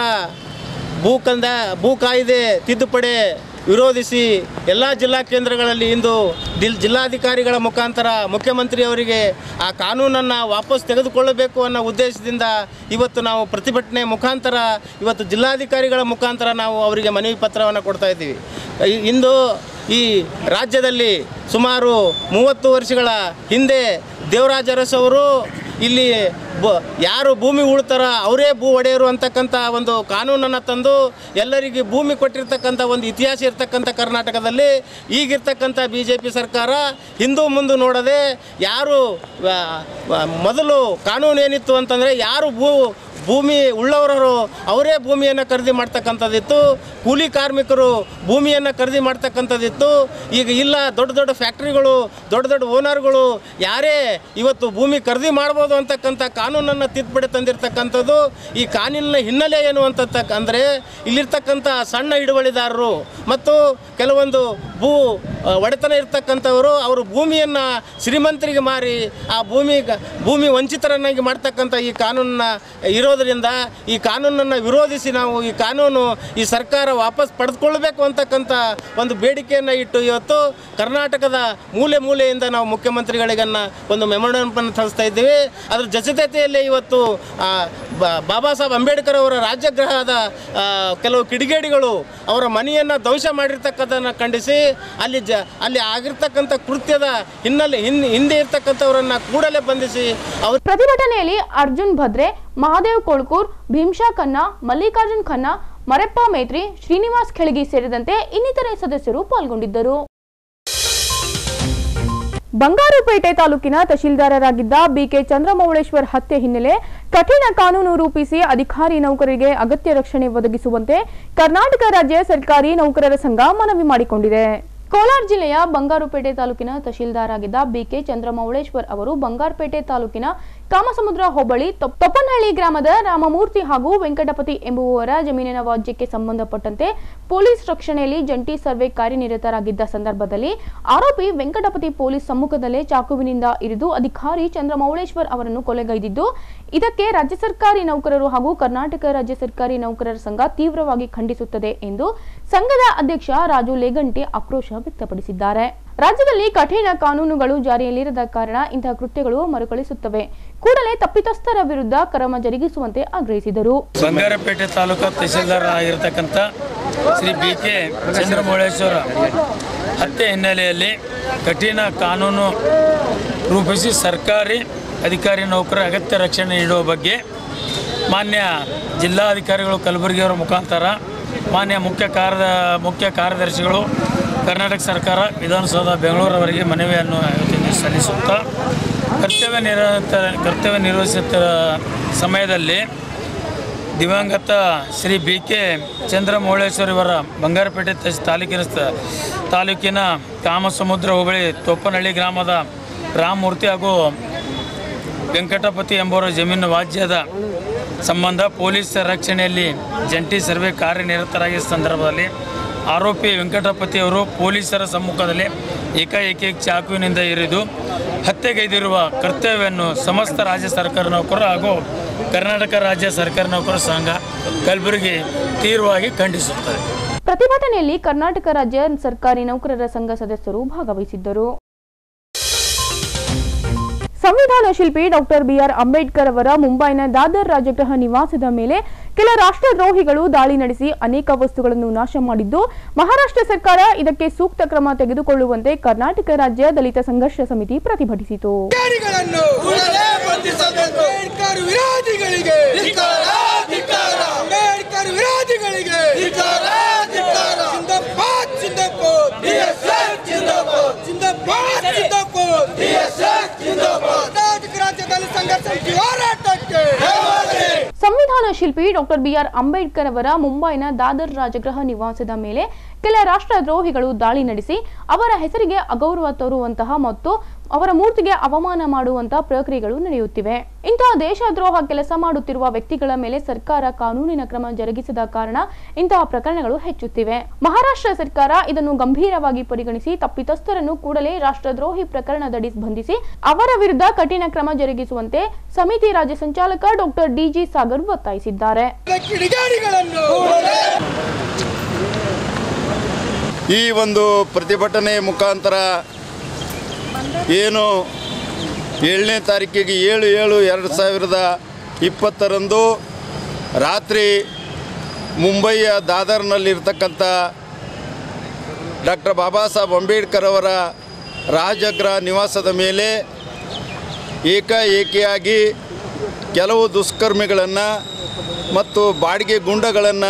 ಭೂ ಕಂದ ಭೂ ಕಾಯ್ದೆ ತಿದ್ದುಪಡಿ ವಿರೋಧಿಸಿ ಎಲ್ಲ ಜಿಲ್ಲಾ ಕೇಂದ್ರಗಳಲ್ಲಿ ಇಂದು ದಿಲ್ ಜಿಲ್ಲಾಧಿಕಾರಿಗಳ ಮುಖಾಂತರ ಮುಖ್ಯಮಂತ್ರಿಯವರಿಗೆ ಆ ಕಾನೂನನ್ನು ವಾಪಸ್ ತೆಗೆದುಕೊಳ್ಳಬೇಕು ಅನ್ನೋ ಉದ್ದೇಶದಿಂದ ಇವತ್ತು ನಾವು ಪ್ರತಿಭಟನೆ ಮುಖಾಂತರ ಇವತ್ತು ಜಿಲ್ಲಾಧಿಕಾರಿಗಳ ಮುಖಾಂತರ ನಾವು ಅವರಿಗೆ ಮನವಿ ಪತ್ರವನ್ನು ಕೊಡ್ತಾ ಇದ್ದೀವಿ ಈ- ಇಂದು ಈ ರಾಜ್ಯದಲ್ಲಿ ಸುಮಾರು ಮೂವತ್ತು ವರ್ಷಗಳ ಹಿಂದೆ ದೇವರಾಜ ಅರಸು ಅವರು ಇಲ್ಲಿ ಬ ಯಾರು ಭೂಮಿ ಉಳ್ತಾರ ಅವರೇ ಭೂ ಒಡೆಯರು ಅಂತಕ್ಕಂಥ ಒಂದು ಕಾನೂನನ್ನು ತಂದು ಎಲ್ಲರಿಗೆ ಭೂಮಿ ಕೊಟ್ಟಿರ್ತಕ್ಕಂಥ ಒಂದು ಇತಿಹಾಸ ಇರ್ತಕ್ಕಂಥ ಕರ್ನಾಟಕದಲ್ಲಿ ಈಗಿರ್ತಕ್ಕಂಥ ಬಿ ಜೆ ಪಿ ಸರ್ಕಾರ ಹಿಂದೂ ಮುಂದೆ ನೋಡದೆ ಯಾರು ಆ, ಆ, ಮೊದಲು ಕಾನೂನು ಏನಿತ್ತು ಅಂತಂದರೆ ಯಾರು ಭೂ ಭೂಮಿ ಉಳ್ಳವರು ಅವರೇ ಭೂಮಿಯನ್ನು ಖರೀದಿ ಮಾಡ್ತಕ್ಕಂಥದ್ದಿತ್ತು ಕೂಲಿ ಕಾರ್ಮಿಕರು ಭೂಮಿಯನ್ನು ಖರೀದಿ ಮಾಡ್ತಕ್ಕಂಥದ್ದಿತ್ತು ಈಗ ಇಲ್ಲ ದೊಡ್ಡ ದೊಡ್ಡ ಫ್ಯಾಕ್ಟ್ರಿಗಳು ದೊಡ್ಡ ದೊಡ್ಡ ಓನರ್ಗಳು ಯಾರೇ ಇವತ್ತು ಭೂಮಿ ಖರೀದಿ ಮಾಡ್ಬೋದು ಅಂತಕ್ಕಂಥ ಕಾನೂನನ್ನು ತಿದ್ದುಪಡಿ ತಂದಿರತಕ್ಕಂಥದ್ದು ಈ ಕಾನೂನಿನ ಹಿನ್ನೆಲೆ ಏನು ಅಂತ ಅಂದರೆ ಇಲ್ಲಿರ್ತಕ್ಕಂಥ ಸಣ್ಣ ಹಿಡುವಳಿದಾರರು ಮತ್ತು ಕೆಲವೊಂದು ಭೂ ಆ, ಒಡೆತನ ಇರ್ತಕ್ಕಂಥವರು ಅವರು ಭೂಮಿಯನ್ನು ಶ್ರೀಮಂತರಿಗೆ ಮಾರಿ ಆ ಭೂಮಿ ಭೂಮಿ ವಂಚಿತರನ್ನಾಗಿ ಮಾಡ್ತಕ್ಕಂಥ ಈ ಕಾನೂನನ್ನ ಇರೋದರಿಂದ ಈ ಕಾನೂನನ್ನು ವಿರೋಧಿಸಿ ನಾವು ಈ ಕಾನೂನು ಈ ಸರ್ಕಾರ ವಾಪಸ್ ಪಡೆದುಕೊಳ್ಬೇಕು ಅಂತಕ್ಕಂಥ ಒಂದು ಬೇಡಿಕೆಯನ್ನು ಇಟ್ಟು ಇವತ್ತು ಕರ್ನಾಟಕದ ಮೂಲೆ ಮೂಲೆಯಿಂದ ನಾವು ಮುಖ್ಯಮಂತ್ರಿಗಳಿಗನ್ನ ಒಂದು ಮೆಮೊರಂಡಮ್ ತರಿಸ್ತಾ ಇದ್ದೀವಿ ಅದ್ರ ಜೊತೆತೆಯಲ್ಲೇ ಇವತ್ತು ಆ, ಬ- ಬಾಬಾ ಸಾಹೇಬ್ ಅಂಬೇಡ್ಕರ್ ಅವರ ರಾಜ್ಯಗ್ರಹದ ಆ, ಕೆಲವು ಕಿಡಿಗೇಡಿಗಳು ಅವರ ಮನೆಯನ್ನು ಧ್ವಂಸ ಮಾಡಿರ್ತಕ್ಕಂಥದ್ದನ್ನು ಖಂಡಿಸಿ ಅಲ್ಲಿ ಜ ಅಲ್ಲಿ ಆಗಿರ್ತಕ್ಕಂಥ ಕೃತ್ಯದ ಹಿನ್ನೆಲೆ ಹಿನ್ ಹಿಂದೆ ಇರ್ತಕ್ಕಂಥವರನ್ನು ಕೂಡಲೇ ಬಂಧಿಸಿ ಅವ್ರ ಪ್ರತಿಭಟನೆಯಲ್ಲಿ ಅರ್ಜುನ್ ಭದ್ರೆ ಮಹಾದೇವ್ ಕೊಳ್ಕೂರ್ ಭೀಮ್ಶಾ ಖನ್ನಾ ಮಲ್ಲಿಕಾರ್ಜುನ್ ಖನ್ನಾ ಮರೆಪ್ಪ ಮೇತ್ರಿ ಶ್ರೀನಿವಾಸ್ ಖೆಳಗಿ ಸೇರಿದಂತೆ ಇನ್ನಿತರೆ ಸದಸ್ಯರು ಪಾಲ್ಗೊಂಡಿದ್ದರು ಬಂಗಾರುಪೇಟೆ ತಾಲೂಕಿನ ತಹಶೀಲ್ದಾರರಾಗಿದ್ದ ಬಿಕೆ ಚಂದ್ರಮೌಳೇಶ್ವರ್ ಹತ್ಯೆ ಹಿನ್ನೆಲೆ ಕಠಿಣ ಕಾನೂನು ರೂಪಿಸಿ ಅಧಿಕಾರಿ ನೌಕರರಿಗೆ ಅಗತ್ಯ ರಕ್ಷಣೆ ಒದಗಿಸುವಂತೆ ಕರ್ನಾಟಕ ರಾಜ್ಯ ಸರ್ಕಾರಿ ನೌಕರರ ಸಂಘ ಮನವಿ ಮಾಡಿಕೊಂಡಿದೆ ಕೋಲಾರ ಜಿಲ್ಲೆಯ ಬಂಗಾರುಪೇಟೆ ತಾಲೂಕಿನ ತಹಶೀಲ್ದಾರಾಗಿದ್ದ ಬಿಕೆ ಚಂದ್ರಮೌಳೇಶ್ವರ್ ಅವರು ಬಂಗಾರಪೇಟೆ ತಾಲೂಕಿನ ಕಾಮಸಮುದ್ರ ಹೋಬಳಿ ತೊಪ್- ತೊಪ್ಪನಹಳ್ಳಿ ಗ್ರಾಮದ ರಾಮಮೂರ್ತಿ ಹಾಗೂ ವೆಂಕಟಪತಿ ಎಂಬುವವರ ಜಮೀನಿನ ವಾಜ್ಯಕ್ಕೆ ಸಂಬಂಧಪಟ್ಟಂತೆ ಪೊಲೀಸ್ ರಕ್ಷಣೆಯಲ್ಲಿ ಜಂಟಿ ಸರ್ವೆ ಕಾರ್ಯನಿರತರಾಗಿದ್ದ ಸಂದರ್ಭದಲ್ಲಿ ಆರೋಪಿ ವೆಂಕಟಪತಿ ಪೊಲೀಸ್ ಸಮ್ಮುಖದಲ್ಲೇ ಚಾಕುವಿನಿಂದ ಇರಿದು ಅಧಿಕಾರಿ ಚಂದ್ರಮೌಳೇಶ್ವರ್ ಅವರನ್ನು ಕೊಲೆಗೈದಿದ್ದು ಇದಕ್ಕೆ ರಾಜ್ಯ ಸರ್ಕಾರಿ ನೌಕರರು ಹಾಗೂ ಕರ್ನಾಟಕ ರಾಜ್ಯ ಸರ್ಕಾರಿ ನೌಕರರ ಸಂಘ ತೀವ್ರವಾಗಿ ಖಂಡಿಸುತ್ತದೆ ಎಂದು ಸಂಘದ ಅಧ್ಯಕ್ಷ ರಾಜು ಲೇಗಂಟಿ ಆಕ್ರೋಶ ವ್ಯಕ್ತಪಡಿಸಿದ್ದಾರೆ ರಾಜ್ಯದಲ್ಲಿ ಕಠಿಣ ಕಾನೂನುಗಳು ಜಾರಿಯಲ್ಲಿರದ ಕಾರಣ ಇಂತಹ ಕೃತ್ಯಗಳು ಮರುಕಳಿಸುತ್ತವೆ ಕೂಡಲೇ ತಪ್ಪಿತಸ್ಥರ ವಿರುದ್ಧ ಕ್ರಮ ಜರುಗಿಸುವಂತೆ ಆಗ್ರಹಿಸಿದರು ಬಂಗಾರಪೇಟೆ ತಾಲೂಕಾ ತಹಸೀಲ್ದಾರ್ ಆಗಿರ್ತಕ್ಕಂಥ ಶ್ರೀ ಬಿ ಕೆ ಚಂದ್ರಮೌಳೇಶ್ವರ ಹತ್ಯೆ ಹಿನ್ನೆಲೆಯಲ್ಲಿ ಕಠಿಣ ಕಾನೂನು ರೂಪಿಸಿ ಸರ್ಕಾರಿ ಅಧಿಕಾರಿ ನೌಕರ ಅಗತ್ಯ ರಕ್ಷಣೆ ನೀಡುವ ಬಗ್ಗೆ ಮಾನ್ಯ ಜಿಲ್ಲಾಧಿಕಾರಿಗಳು ಕಲಬುರಗಿಯವರ ಮುಖಾಂತರ ಮಾನ್ಯ ಮುಖ್ಯ ಕಾರ್ಯ ಮುಖ್ಯ ಕಾರ್ಯದರ್ಶಿಗಳು ಕರ್ನಾಟಕ ಸರ್ಕಾರ ವಿಧಾನಸೌಧ ಬೆಂಗಳೂರವರೆಗೆ ಮನವಿಯನ್ನು ಇವತ್ತಿನ ಸಲ್ಲಿಸುತ್ತಾ ಕರ್ತವ್ಯ ನಿರತ ಕರ್ತವ್ಯ ನಿರ್ವಹಿಸುತ್ತ ಸಮಯದಲ್ಲಿ ದಿವಂಗತ ಶ್ರೀ ಬಿ ಕೆ ಚಂದ್ರಮೌಳೇಶ್ವರ ಇವರ ಬಂಗಾರಪೇಟೆ ತಹಸ್ ತಾಲೂಕಿನ ಸ್ಥ- ತಾಲೂಕಿನ ಕಾಮಸಮುದ್ರ ಹೋಬಳಿ ತೊಪ್ಪನಹಳ್ಳಿ ಗ್ರಾಮದ ರಾಮಮೂರ್ತಿ ಹಾಗೂ ವೆಂಕಟಪತಿ ಎಂಬುವರ ಜಮೀನು ವಾಜ್ಯದ ಸಂಬಂಧ ಪೊಲೀಸ್ ರಕ್ಷಣೆಯಲ್ಲಿ ಜಂಟಿ ಸರ್ವೆ ಕಾರ್ಯನಿರತರಾಗಿದ್ದ ಸಂದರ್ಭದಲ್ಲಿ ಆರೋಪಿ ವೆಂಕಟಪತಿ ಅವರು ಪೊಲೀಸರ ಸಮ್ಮುಖದಲ್ಲಿ ಏಕಾಏಕಿ ಚಾಕುವಿನಿಂದ ಇರಿದು ಹತ್ಯೆಗೈದಿರುವ ಕರ್ತವ್ಯವನ್ನು ಸಮಸ್ತ ರಾಜ್ಯ ಸರ್ಕಾರ ನೌಕರರು ಹಾಗೂ ಕರ್ನಾಟಕ ರಾಜ್ಯ ಸರ್ಕಾರಿ ನೌಕರರ ಸಂಘ ಕಲಬುರಗಿ ತೀವ್ರವಾಗಿ ಖಂಡಿಸುತ್ತದೆ ಪ್ರತಿಭಟನೆಯಲ್ಲಿ ಕರ್ನಾಟಕ ರಾಜ್ಯ ಸರ್ಕಾರಿ ನೌಕರರ ಸಂಘ ಸದಸ್ಯರು ಭಾಗವಹಿಸಿದ್ದರು ಸಂವಿಧಾನ ಶಿಲ್ಪಿ ಡಾಕ್ಟರ್ ಬಿಆರ್ ಅಂಬೇಡ್ಕರ್ ಅವರ ಮುಂಬೈನ ದಾದರ್ ರಾಜಗೃಹ ನಿವಾಸದ ಮೇಲೆ ಕೆಲ ರಾಷ್ಟ್ರದ್ರೋಹಿಗಳು ದಾಳಿ ನಡೆಸಿ ಅನೇಕ ವಸ್ತುಗಳನ್ನು ನಾಶ ಮಾಡಿದ್ದು ಮಹಾರಾಷ್ಟ್ರ ಸರ್ಕಾರ ಇದಕ್ಕೆ ಸೂಕ್ತ ಕ್ರಮ ತೆಗೆದುಕೊಳ್ಳುವಂತೆ ಕರ್ನಾಟಕ ರಾಜ್ಯ ದಲಿತ ಸಂಘರ್ಷ ಸಮಿತಿ ಪ್ರತಿಭಟಿಸಿತು ಅಧಿಕಾರಿಗಳನ್ನು ಕೂಡಲೇ ಬಂಧಿಸಬೇಕು ಅಂಬೇಡ್ಕರ್ ವಿರೋಧಿಗಳಿಗೆ ಅಂಬೇಡ್ಕರ್ ವಿರೋಧಿಗಳಿಗೆ ಜಿಂದಾಬಾದ್ ಜಿಂದಾಬಾದ್ ಜಿಂದಾಬಾದ್ ಜಿಂದಾಬಾದ್ ಕರ್ನಾಟಕ ರಾಜ್ಯದಲ್ಲಿ ಸಂಘರ್ಷ ಸಮಿತಿ ಹೋರಾಟಕ್ಕೆ ಸಂವಿಧಾನ ಶಿಲ್ಪಿ ಡಾಕ್ಟರ್ ಬಿಆರ್ ಅಂಬೇಡ್ಕರ್ ಅವರ ಮುಂಬೈನ ದಾದರ್ ರಾಜಗೃಹ ನಿವಾಸದ ಮೇಲೆ ಕೆಲ ರಾಷ್ಟ್ರದ್ರೋಹಿಗಳು ದಾಳಿ ನಡೆಸಿ ಅವರ ಹೆಸರಿಗೆ ಅಗೌರವ ತೋರುವಂತಹ ಮತ್ತು ಅವರ ಮೂರ್ತಿಗೆ ಅವಮಾನ ಮಾಡುವಂತಹ ಪ್ರಕ್ರಿಯೆಗಳು ನಡೆಯುತ್ತಿವೆ ಇಂತಹ ದೇಶದ್ರೋಹ ಕೆಲಸ ಮಾಡುತ್ತಿರುವ ವ್ಯಕ್ತಿಗಳ ಮೇಲೆ ಸರ್ಕಾರ ಕಾನೂನಿನ ಕ್ರಮ ಜರುಗಿಸದ ಕಾರಣ ಇಂತಹ ಪ್ರಕರಣಗಳು ಹೆಚ್ಚುತ್ತಿವೆ ಮಹಾರಾಷ್ಟ್ರ ಸರ್ಕಾರ ಇದನ್ನು ಗಂಭೀರವಾಗಿ ಪರಿಗಣಿಸಿ ತಪ್ಪಿತಸ್ಥರನ್ನು ಕೂಡಲೇ ರಾಷ್ಟ್ರದ್ರೋಹಿ ಪ್ರಕರಣದಡಿ ಬಂಧಿಸಿ ಅವರ ವಿರುದ್ಧ ಕಠಿಣ ಕ್ರಮ ಜರುಗಿಸುವಂತೆ ಸಮಿತಿ ರಾಜ್ಯ ಸಂಚಾಲಕ ಡಾಕ್ಟರ್ ಡಿಜಿ ಸಾಗರ್ ಒತ್ತಾಯಿಸಿದ್ದಾರೆ ಕಿಡಿಗೇಡಿಗಳನ್ನು ಈ ಒಂದು ಪ್ರತಿಭಟನೆ ಮುಖಾಂತರ ಏನು ಏಳನೇ ತಾರೀಕಿಗೆ ಏಳು ಏಳು ಎರಡು ಸಾವಿರದ ಇಪ್ಪತ್ತರಂದು ರಾತ್ರಿ ಮುಂಬಯಿಯ ದಾದರ್ನಲ್ಲಿರ್ತಕ್ಕಂಥ ಡಾಕ್ಟರ್ ಬಾಬಾ ಸಾಹೇಬ್ ಅಂಬೇಡ್ಕರ್ ಅವರ ರಾಜಗೃಹ ನಿವಾಸದ ಮೇಲೆ ಏಕಾಏಕಿಯಾಗಿ ಕೆಲವು ದುಷ್ಕರ್ಮಿಗಳನ್ನು ಮತ್ತು ಬಾಡಿಗೆ ಗುಂಡಗಳನ್ನು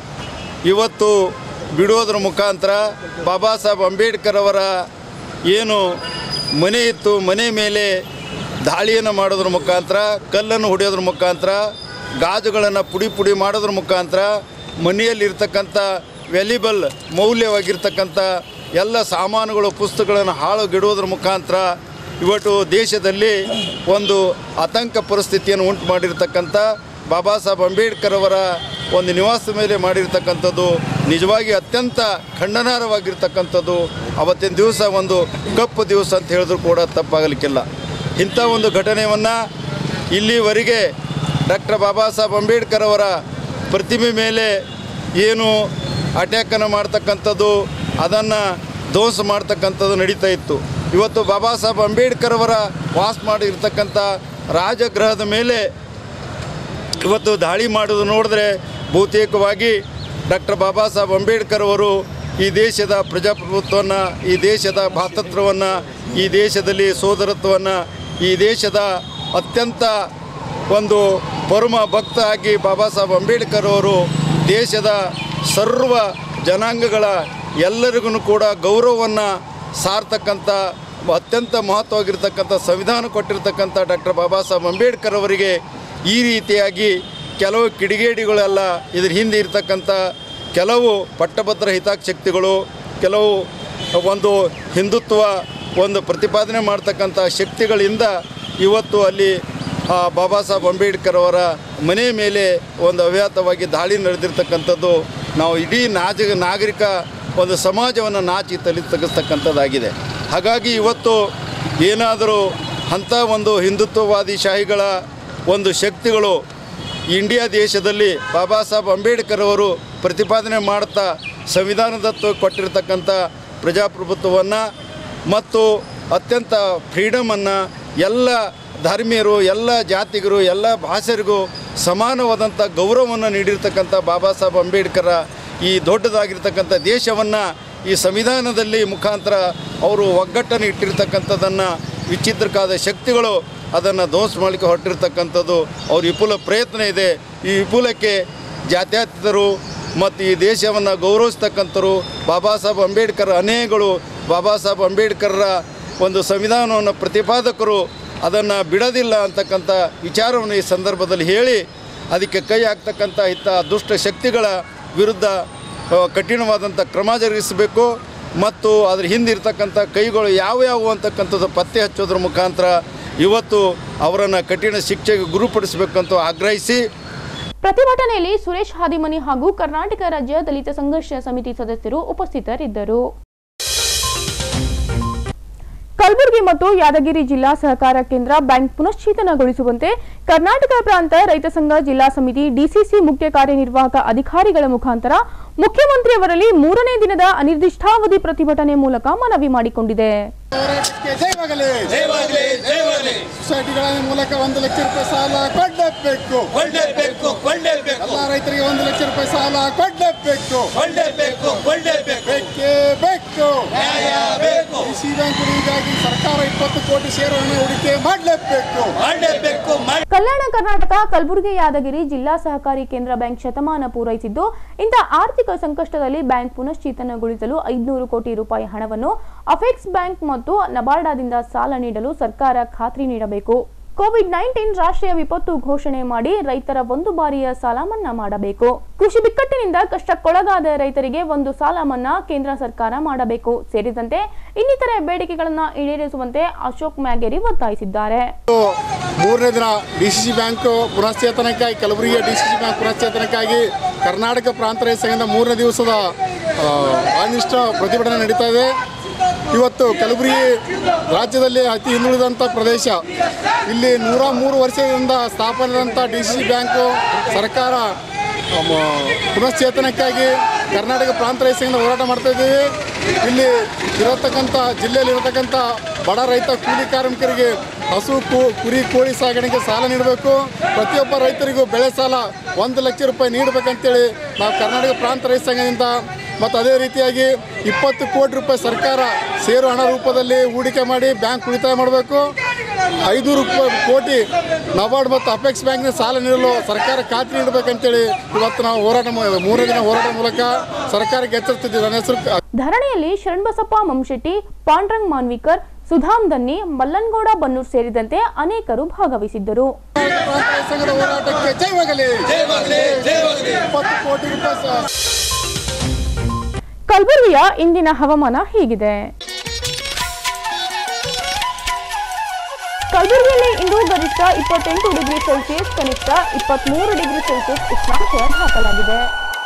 ಇವತ್ತು ಬಿಡೋದ್ರ ಮುಖಾಂತರ ಬಾಬಾ ಸಾಹೇಬ್ ಅಂಬೇಡ್ಕರ್ ಅವರ ಏನು ಮನೆ ಇತ್ತು ಮನೆ ಮೇಲೆ ದಾಳಿಯನ್ನು ಮಾಡೋದ್ರ ಮುಖಾಂತರ ಕಲ್ಲನ್ನು ಹೊಡೆಯೋದ್ರ ಮುಖಾಂತರ ಗಾಜುಗಳನ್ನು ಪುಡಿ ಪುಡಿ ಮಾಡೋದ್ರ ಮುಖಾಂತರ ಮನೆಯಲ್ಲಿರ್ತಕ್ಕಂಥ ವ್ಯಾಲ್ಯುಬಲ್ ಮೌಲ್ಯವಾಗಿರ್ತಕ್ಕಂಥ ಎಲ್ಲ ಸಾಮಾನುಗಳು ಪುಸ್ತಕಗಳನ್ನು ಹಾಳುಗಿಡುವುದ್ರ ಮುಖಾಂತರ ಇವತ್ತು ದೇಶದಲ್ಲಿ ಒಂದು ಆತಂಕ ಪರಿಸ್ಥಿತಿಯನ್ನು ಉಂಟು ಮಾಡಿರ್ತಕ್ಕಂಥ ಬಾಬಾ ಸಾಹೇಬ್ ಅಂಬೇಡ್ಕರ್ ಅವರ ಒಂದು ನಿವಾಸದ ಮೇಲೆ ಮಾಡಿರ್ತಕ್ಕಂಥದ್ದು ನಿಜವಾಗಿ ಅತ್ಯಂತ ಖಂಡನಾರ್ಹವಾಗಿರ್ತಕ್ಕಂಥದ್ದು ಅವತ್ತಿನ ದಿವಸ ಒಂದು ಕಪ್ಪು ದಿವಸ ಅಂತ ಹೇಳಿದ್ರು ಕೂಡ ತಪ್ಪಾಗಲಿಕ್ಕಿಲ್ಲ ಇಂಥ ಒಂದು ಘಟನೆಯನ್ನು ಇಲ್ಲಿವರೆಗೆ ಡಾಕ್ಟರ್ ಬಾಬಾ ಸಾಹೇಬ್ ಅಂಬೇಡ್ಕರ್ ಅವರ ಪ್ರತಿಮೆ ಮೇಲೆ ಏನು ಅಟ್ಯಾಕನ್ನು ಮಾಡ್ತಕ್ಕಂಥದ್ದು ಅದನ್ನು ಧ್ವಂಸ ಮಾಡ್ತಕ್ಕಂಥದ್ದು ನಡೀತಾ ಇತ್ತು ಇವತ್ತು ಬಾಬಾ ಸಾಹೇಬ್ ಅಂಬೇಡ್ಕರ್ ಅವರ ವಾಸ ಮಾಡಿರ್ತಕ್ಕಂಥ ರಾಜಗೃಹದ ಮೇಲೆ ಇವತ್ತು ದಾಳಿ ಮಾಡೋದು ನೋಡಿದ್ರೆ ಬಹುತೇಕವಾಗಿ ಡಾಕ್ಟರ್ ಬಾಬಾ ಸಾಹೇಬ್ ಅಂಬೇಡ್ಕರ್ ಅವರು ಈ ದೇಶದ ಪ್ರಜಾಪ್ರಭುತ್ವವನ್ನು ಈ ದೇಶದ ಭಾತೃತ್ವವನ್ನು ಈ ದೇಶದಲ್ಲಿ ಸೋದರತ್ವವನ್ನು ಈ ದೇಶದ ಅತ್ಯಂತ ಒಂದು ಪರಮ ಭಕ್ತ ಆಗಿ ಬಾಬಾ ಸಾಹೇಬ್ ಅಂಬೇಡ್ಕರ್ ಅವರು ದೇಶದ ಸರ್ವ ಜನಾಂಗಗಳ ಎಲ್ಲರಿಗೂ ಕೂಡ ಗೌರವವನ್ನು ಸಾರ್ತಕ್ಕಂಥ ಅತ್ಯಂತ ಮಹತ್ವವಾಗಿರ್ತಕ್ಕಂಥ ಸಂವಿಧಾನ ಕೊಟ್ಟಿರ್ತಕ್ಕಂಥ ಡಾಕ್ಟರ್ ಬಾಬಾ ಸಾಹೇಬ್ ಅಂಬೇಡ್ಕರ್ ಅವರಿಗೆ ಈ ರೀತಿಯಾಗಿ ಕೆಲವು ಕಿಡಿಗೇಡಿಗಳೆಲ್ಲ ಇದ್ರ ಹಿಂದೆ ಇರ್ತಕ್ಕಂಥ ಕೆಲವು ಪಟ್ಟಭದ್ರ ಹಿತಾಸಕ್ತಿಗಳು ಕೆಲವು ಒಂದು ಹಿಂದುತ್ವ ಒಂದು ಪ್ರತಿಪಾದನೆ ಮಾಡ್ತಕ್ಕಂಥ ಶಕ್ತಿಗಳಿಂದ ಇವತ್ತು ಅಲ್ಲಿ ಆ, ಬಾಬಾ ಸಾಹೇಬ್ ಅಂಬೇಡ್ಕರ್ ಅವರ ಮನೆ ಮೇಲೆ ಒಂದು ಅವ್ಯಾತವಾಗಿ ದಾಳಿ ನಡೆದಿರ್ತಕ್ಕಂಥದ್ದು ನಾವು ಇಡೀ ನಾಜ ನಾಗರಿಕ ಒಂದು ಸಮಾಜವನ್ನು ನಾಚಿ ತಲೆ ತೆಗೆಸ್ತಕ್ಕಂಥದ್ದಾಗಿದೆ ಹಾಗಾಗಿ ಇವತ್ತು ಏನಾದರೂ ಅಂಥ ಒಂದು ಹಿಂದುತ್ವವಾದಿ ಶಾಹಿಗಳ ಒಂದು ಶಕ್ತಿಗಳು ಇಂಡಿಯಾ ದೇಶದಲ್ಲಿ ಬಾಬಾ ಸಾಹೇಬ್ ಅಂಬೇಡ್ಕರ್ ಅವರು ಪ್ರತಿಪಾದನೆ ಮಾಡ್ತಾ ಸಂವಿಧಾನದತ್ತ ಕೊಟ್ಟಿರ್ತಕ್ಕಂಥ ಪ್ರಜಾಪ್ರಭುತ್ವವನ್ನು ಮತ್ತು ಅತ್ಯಂತ ಫ್ರೀಡಮನ್ನು ಎಲ್ಲ ಧರ್ಮೀಯರು ಎಲ್ಲ ಜಾತಿಗರು ಎಲ್ಲ ಭಾಷೆರಿಗೂ ಸಮಾನವಾದಂಥ ಗೌರವವನ್ನು ನೀಡಿರ್ತಕ್ಕಂಥ ಬಾಬಾ ಸಾಹೇಬ್ ಅಂಬೇಡ್ಕರ ಈ ದೊಡ್ಡದಾಗಿರ್ತಕ್ಕಂಥ ದೇಶವನ್ನು ಈ ಸಂವಿಧಾನದಲ್ಲಿ ಮುಖಾಂತರ ಅವರು ಒಗ್ಗಟ್ಟನ್ನು ಇಟ್ಟಿರ್ತಕ್ಕಂಥದ್ದನ್ನು ವಿಚಿತ್ರಕಾದ ಶಕ್ತಿಗಳು ಅದನ್ನು ಧ್ವಂಸ ಮಾಡಲಿಕ್ಕೆ ಹೊರಟಿರ್ತಕ್ಕಂಥದ್ದು ಅವ್ರ ವಿಪುಲ ಪ್ರಯತ್ನ ಇದೆ ಈ ವಿಪುಲಕ್ಕೆ ಜಾತ್ಯತೀತರು ಮತ್ತು ಈ ದೇಶವನ್ನು ಗೌರವಿಸ್ತಕ್ಕಂಥರು ಬಾಬಾ ಸಾಹೇಬ್ ಅಂಬೇಡ್ಕರ್ ಅನೇಗಳು ಬಾಬಾ ಸಾಹೇಬ್ ಅಂಬೇಡ್ಕರ್ರ ಒಂದು ಸಂವಿಧಾನವನ್ನು ಪ್ರತಿಪಾದಕರು ಅದನ್ನು ಬಿಡೋದಿಲ್ಲ ಅಂತಕ್ಕಂಥ ವಿಚಾರವನ್ನು ಈ ಸಂದರ್ಭದಲ್ಲಿ ಹೇಳಿ ಅದಕ್ಕೆ ಕೈ ಹಾಕ್ತಕ್ಕಂಥ ಇಂಥ ದುಷ್ಟ ಶಕ್ತಿಗಳ ವಿರುದ್ಧ ಆ, ಕಠಿಣವಾದಂಥ ಕ್ರಮ ಜರುಗಿಸಬೇಕು ಮತ್ತು ಅದ್ರ ಹಿಂದಿರ್ತಕ್ಕಂಥ ಕೈಗಳು ಯಾವ್ಯಾವು ಅಂತಕ್ಕಂಥದ್ದು ಪತ್ತೆ ಹಚ್ಚೋದ್ರ ಮುಖಾಂತರ ಇವತ್ತು ಅವರನ್ನು ಕಠಿಣ ಶಿಕ್ಷೆಗೆ ಗುರುಪಡಿಸಬೇಕಂತ ಆಗ್ರಹಿಸಿ ಪ್ರತಿಭಟನೆಯಲ್ಲಿ ಸುರೇಶ್ ಹಾದಿಮನಿ ಹಾಗೂ ಕರ್ನಾಟಕ ರಾಜ್ಯ ದಲಿತ ಸಂಘರ್ಷ ಸಮಿತಿ ಸದಸ್ಯರು ಉಪಸ್ಥಿತರಿದ್ದರು ಕಲಬುರಗಿ ಮತ್ತು ಯಾದಗಿರಿ ಜಿಲ್ಲಾ ಸಹಕಾರ ಕೇಂದ್ರ ಬ್ಯಾಂಕ್ ಪುನಶ್ಚೇತನಗೊಳಿಸುವಂತೆ ಕರ್ನಾಟಕ ಪ್ರಾಂತ ರೈತ ಸಂಘ ಜಿಲ್ಲಾ ಸಮಿತಿ ಡಿಸಿಸಿ ಮುಖ್ಯ ಕಾರ್ಯನಿರ್ವಾಹಕ ಅಧಿಕಾರಿಗಳ ಮುಖಾಂತರ ಮುಖ್ಯಮಂತ್ರಿಯವರಲ್ಲಿ ಮೂರನೇ ದಿನದ ಅನಿರ್ದಿಷ್ಟಾವಧಿ ಪ್ರತಿಭಟನೆ ಮೂಲಕ ಮನವಿ ಮಾಡಿಕೊಂಡಿದೆ ಹೋರಾಟಕ್ಕೆ ಜಯವಾಗಲಿ ಜಯವಾಗಲಿ ಜಯವಾಗಲಿ ಸೊಸೈಟಿಗಳ ಮೂಲಕ ಒಂದು ಲಕ್ಷ ರೂಪಾಯಿ ಸಾಲ ಕೊಡಲೇಬೇಕು ಕೊಡಲೇಬೇಕು ಕೊಡಲೇಬೇಕು ಎಲ್ಲ ರೈತರಿಗೆ ಒಂದು ಲಕ್ಷ ರೂಪಾಯಿ ಸಾಲ ಕೊಡಲೇಬೇಕು ಕೊಡಲೇಬೇಕು ಕೊಡಲೇಬೇಕು ಬೇಕೇ ಬೇಕು ನ್ಯಾಯ ಬೇಕು ಸಿ ಬ್ಯಾಂಕ್ಗಳಿಗಾಗಿ ಸರ್ಕಾರ ಇಪ್ಪತ್ತು ಕೋಟಿ ಷೇರು ಹಣ ಹೂಡಿಕೆ ಮಾಡಲೇಬೇಕು ಮಾಡಲೇಬೇಕು ಕಲ್ಯಾಣ ಕರ್ನಾಟಕ ಕಲಬುರಗಿ ಯಾದಗಿರಿ ಜಿಲ್ಲಾ ಸಹಕಾರಿ ಕೇಂದ್ರ ಬ್ಯಾಂಕ್ ಶತಮಾನ ಪೂರೈಸಿದ್ದು ಇಂಥ ಆರ್ಥಿಕ ಸಂಕಷ್ಟದಲ್ಲಿ ಬ್ಯಾಂಕ್ ಪುನಶ್ಚೇತನಗೊಳಿಸಲು ಐದುನೂರು ಕೋಟಿ ರೂಪಾಯಿ ಹಣವನ್ನು ಅಫೆಕ್ಸ್ ಬ್ಯಾಂಕ್ ಮತ್ತು ನಬಾರ್ಡಾದಿಂದ ಸಾಲ ನೀಡಲು ಸರ್ಕಾರ ಖಾತ್ರಿ ನೀಡಬೇಕು ಕೋವಿಡ್ ನೈನ್ಟೀನ್ ರಾಷ್ಟ್ರೀಯ ವಿಪತ್ತು ಘೋಷಣೆ ಮಾಡಿ ರೈತರ ಒಂದು ಬಾರಿಯ ಸಾಲ ಮನ್ನಾ ಮಾಡಬೇಕು ಕೃಷಿ ಬಿಕ್ಕಟ್ಟಿನಿಂದ ಕಷ್ಟಕ್ಕೊಳಗಾದ ರೈತರಿಗೆ ಒಂದು ಸಾಲ ಮನ್ನಾ ಕೇಂದ್ರ ಸರ್ಕಾರ ಮಾಡಬೇಕು ಸೇರಿದಂತೆ ಇನ್ನಿತರೆ ಬೇಡಿಕೆಗಳನ್ನು ಈಡೇರಿಸುವಂತೆ ಅಶೋಕ್ ಮ್ಯಾಗೇರಿ ಒತ್ತಾಯಿಸಿದ್ದಾರೆ ಮೂರನೇ ದಿನ ಡಿ ಸಿ ಸಿ ಬ್ಯಾಂಕ್ ಪುನಶ್ಚೇತನಕ್ಕಾಗಿ ಕಲಬುರಗಿಯ ಡಿ ಸಿ ಸಿ ಬ್ಯಾಂಕ್ ಪುನಶ್ಚೇತನಕ್ಕಾಗಿ ಕರ್ನಾಟಕ ಪ್ರಾಂತ ರೈತ ಸಂಘದ ಮೂರನೇ ದಿವಸದ ಆ, ಅನಿಷ್ಟ ಪ್ರತಿಭಟನೆ ನಡೀತಾ ಇದೆ ಇವತ್ತು ಕಲಬುರಗಿ ರಾಜ್ಯದಲ್ಲಿ ಅತಿ ಹಿಂದುಳಿದಂಥ ಪ್ರದೇಶ ಇಲ್ಲಿ ನೂರ ಮೂರು ವರ್ಷದಿಂದ ಸ್ಥಾಪನೆಯಾದಂಥ ಡಿ ಸಿ ಸಿ ಬ್ಯಾಂಕು ಸರ್ಕಾರ ಮ, ಪುನಶ್ಚೇತನಕ್ಕಾಗಿ ಕರ್ನಾಟಕ ಪ್ರಾಂತ ರೈತ ಸಂಘದ ಹೋರಾಟ ಮಾಡ್ತಾ ಇದ್ದೀವಿ ಇಲ್ಲಿ ಇರತಕ್ಕಂಥ ಜಿಲ್ಲೆಯಲ್ಲಿ ಇರತಕ್ಕಂಥ ಬಡ ರೈತ ಕೂಲಿ ಕಾರ್ಮಿಕರಿಗೆ ಹಸು ಕು ಕುರಿ ಕೋಳಿ ಸಾಗಾಣಿಕೆ ಸಾಲ ನೀಡಬೇಕು ಪ್ರತಿಯೊಬ್ಬ ರೈತರಿಗೂ ಬೆಳೆ ಸಾಲ ಒಂದು ಲಕ್ಷ ರೂಪಾಯಿ ನೀಡಬೇಕಂತೇಳಿ ನಾವು ಕರ್ನಾಟಕ ಪ್ರಾಂತ ರೈತ ಸಂಘದಿಂದ ಮತ್ತು ಅದೇ ರೀತಿಯಾಗಿ ಇಪ್ಪತ್ತು ಕೋಟಿ ರೂಪಾಯಿ ಸರ್ಕಾರ ಷೇರು ಹಣ ರೂಪದಲ್ಲಿ ಹೂಡಿಕೆ ಮಾಡಿ ಬ್ಯಾಂಕ್ ಉಳಿತಾಯ ಮಾಡಬೇಕು ಐನೂರು ರೂಪಾಯಿ ಕೋಟಿ ನಬಾರ್ಡ್ ಮತ್ತು ಅಪೆಕ್ಸ್ ಬ್ಯಾಂಕ್ನ ಸಾಲ ನೀಡಲು ಸರ್ಕಾರ ಖಾತ್ರಿ ನೀಡಬೇಕಂತೇಳಿ ಇವತ್ತು ನಾವು ಹೋರಾಟ ಮಾ- ಮೂರನೇ ದಿನ ಹೋರಾಟ ಮೂಲಕ ಸರ್ಕಾರಕ್ಕೆ ಎಚ್ಚರಿಸ್ತಿದ್ದೀವಿ ನನ್ನ ಹೆಸರು ಧರಣಿಯಲ್ಲಿ ಶರಣಬಸಪ್ಪ ಮಮ್ಶೆಟ್ಟಿ ಪಾಂಡ್ರಂಗ್ ಮಾನ್ವಿಕರ್ ಸುಧಾಮ್ ದನ್ನಿ ಮಲ್ಲನ್ಗೌಡ ಬನ್ನೂರ್ ಸೇರಿದಂತೆ ಅನೇಕರು ಭಾಗವಹಿಸಿದ್ದರು ಪ್ರಾಂತ ರೈತ ಸಂಘದ ಹೋರಾಟಕ್ಕೆ ಜಯವಾಗಲಿ ಜಯವಾಗಲಿ ಜಯವಾಗಲಿ ಇಪ್ಪತ್ತು ಕೋಟಿ ರೂಪಾಯಿ ಸ- ಕಲಬುರಗಿಯ ಇಂದಿನ ಹವಾಮಾನ ಹೀಗಿದೆ ಕಲಬುರಗಿಯಲ್ಲಿ ಇಂದು ಗರಿಷ್ಠ ಇಪ್ಪತ್ತೆಂಟು ಡಿಗ್ರಿ ಸೆಲ್ಸಿಯಸ್ ಕನಿಷ್ಠ ಇಪ್ಪತ್ಮೂರು ಡಿಗ್ರಿ ಸೆಲ್ಸಿಯಸ್ ಉಷ್ಣಾಂಶ ದಾಖಲಾಗಿದೆ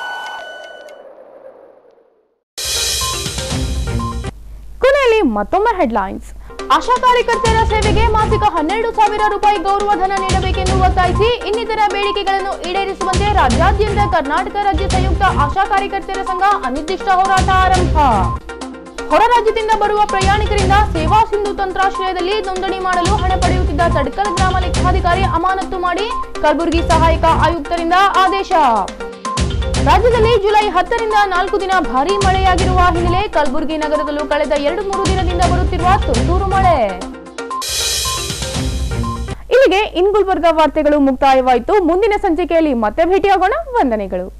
ಕೊನೆಯಲ್ಲಿ ಮತ್ತೊಮ್ಮೆ ಹೆಡ್ಲೈನ್ಸ್ ಆಶಾ ಕಾರ್ಯಕರ್ತೆಯರ ಸೇವೆಗೆ ಮಾಸಿಕ ಹನ್ನೆರಡು ಸಾವಿರ ರೂಪಾಯಿ ಗೌರವಧನ ನೀಡಬೇಕೆಂದು ಒತ್ತಾಯಿಸಿ ಇನ್ನಿತರ ಬೇಡಿಕೆಗಳನ್ನು ಈಡೇರಿಸುವಂತೆ ರಾಜ್ಯಾದ್ಯಂತ ಕರ್ನಾಟಕ ರಾಜ್ಯ ಸಂಯುಕ್ತ ಆಶಾ ಕಾರ್ಯಕರ್ತೆಯರ ಸಂಘ ಅನಿರ್ದಿಷ್ಟ ಹೋರಾಟ ಆರಂಭ ಹೊರ ರಾಜ್ಯದಿಂದ ಬರುವ ಪ್ರಯಾಣಿಕರಿಂದ ಸೇವಾ ಸಿಂಧು ತಂತ್ರಾಶ್ರಯದಲ್ಲಿ ನೋಂದಣಿ ಮಾಡಲು ಹಣ ಪಡೆಯುತ್ತಿದ್ದ ತಡ್ಕಲ್ ಗ್ರಾಮ ಲೆಕ್ಕಾಧಿಕಾರಿ ಅಮಾನತು ಮಾಡಿ ಕಲಬುರಗಿ ಸಹಾಯಕ ಆಯುಕ್ತರಿಂದ ಆದೇಶ ರಾಜ್ಯದಲ್ಲಿ ಜುಲೈ ಹತ್ತರಿಂದ ನಾಲ್ಕು ದಿನ ಭಾರೀ ಮಳೆಯಾಗಿರುವ ಹಿನ್ನೆಲೆ ಕಲಬುರಗಿ ನಗರದಲ್ಲೂ ಕಳೆದ ಎರಡು ಮೂರು ದಿನದಿಂದ ಬರುತ್ತಿರುವ ತುಂತುರು ಮಳೆ ಇಲ್ಲಿಗೆ ಇನ್ ಗುಲ್ಬರ್ಗ ವಾರ್ತೆಗಳು ಮುಕ್ತಾಯವಾಯಿತು ಮುಂದಿನ ಸಂಚಿಕೆಯಲ್ಲಿ ಮತ್ತೆ ಭೇಟಿಯಾಗೋಣ ವಂದನೆಗಳು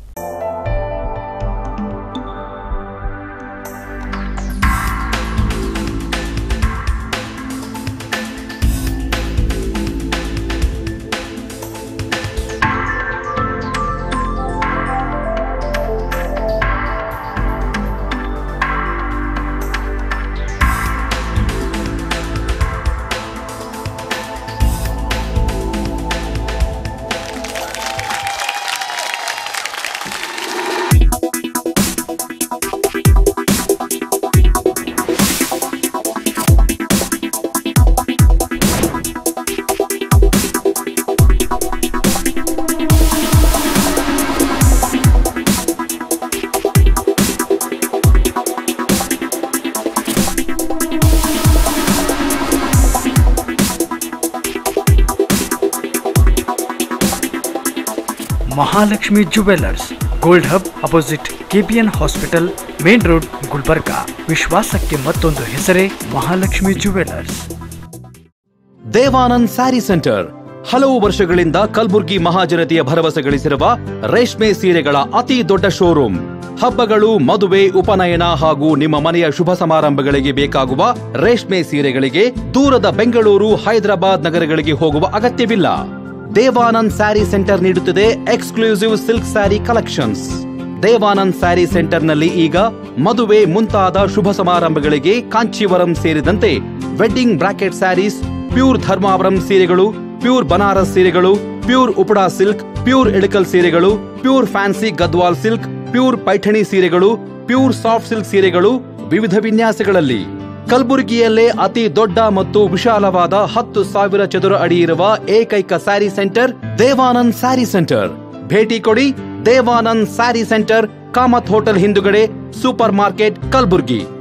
Mahalakshmi jewellers gold hub opposite KPN hospital main road Gulbarga ವಿಶ್ವಾಸಕ್ಕೆ ಮತ್ತೊಂದು ಹೆಸರೇ ಮಹಾಲಕ್ಷ್ಮಿ ಜುವೆಲ್ಲರ್ಸ್ ದೇವಾನಂದ್ ಸ್ಯಾರಿ ಸೆಂಟರ್ ಹಲವು ವರ್ಷಗಳಿಂದ ಕಲ್ಬುರ್ಗಿ ಮಹಾಜನತೆಯ ಭರವಸೆ ಗಳಿಸಿರುವ ರೇಷ್ಮೆ ಸೀರೆಗಳ ಅತಿ ದೊಡ್ಡ ಶೋರೂಮ್ ಹಬ್ಬಗಳು ಮದುವೆ ಉಪನಯನ ಹಾಗೂ ನಿಮ್ಮ ಮನೆಯ ಶುಭ ಸಮಾರಂಭಗಳಿಗೆ ಬೇಕಾಗುವ ರೇಷ್ಮೆ ಸೀರೆಗಳಿಗೆ ದೂರದ ಬೆಂಗಳೂರು ಹೈದರಾಬಾದ್ ನಗರಗಳಿಗೆ ಹೋಗುವ ಅಗತ್ಯವಿಲ್ಲ ದೇವಾನಂದ್ ಸ್ಯಾರಿ ಸೆಂಟರ್ ನೀಡುತ್ತಿದೆ exclusive silk sari collections Devanand sari ಸೆಂಟರ್ನಲ್ಲಿ ಈಗ ಮದುವೆ ಮುಂತಾದ ಶುಭ ಸಮಾರಂಭಗಳಿಗೆ ಕಾಂಚೀವರಂ ಸೇರಿದಂತೆ wedding brocade saris pure Dharmavaram ಸೀರೆಗಳು ಪ್ಯೂರ್ ಬನಾರಸ್ ಸೀರೆಗಳು pure Uppada silk pure Ilkal ಸೀರೆಗಳು pure fancy Gadwal silk pure Paithani ಸೀರೆಗಳು ಪ್ಯೂರ್ ಸಾಫ್ಟ್ ಸಿಲ್ಕ್ ಸೀರೆಗಳು ವಿವಿಧ ವಿನ್ಯಾಸಗಳಲ್ಲಿ ಕಲಬುರಗಿಯಲ್ಲೇ ಅತಿ ದೊಡ್ಡ ಮತ್ತು ವಿಶಾಲವಾದ ಹತ್ತು ಸಾವಿರ ಚದುರ ಅಡಿ ಇರುವ ಏಕೈಕ ಸ್ಯಾರಿ ಸೆಂಟರ್ ದೇವಾನಂದ್ ಸ್ಯಾರಿ ಸೆಂಟರ್ ಭೇಟಿ ಕೊಡಿ ದೇವಾನಂದ್ ಸ್ಯಾರಿ ಸೆಂಟರ್ ಕಾಮತ್ ಹೋಟೆಲ್ ಹಿಂದುಗಡೆ ಸೂಪರ್ ಮಾರ್ಕೆಟ್ ಕಲಬುರ್ಗಿ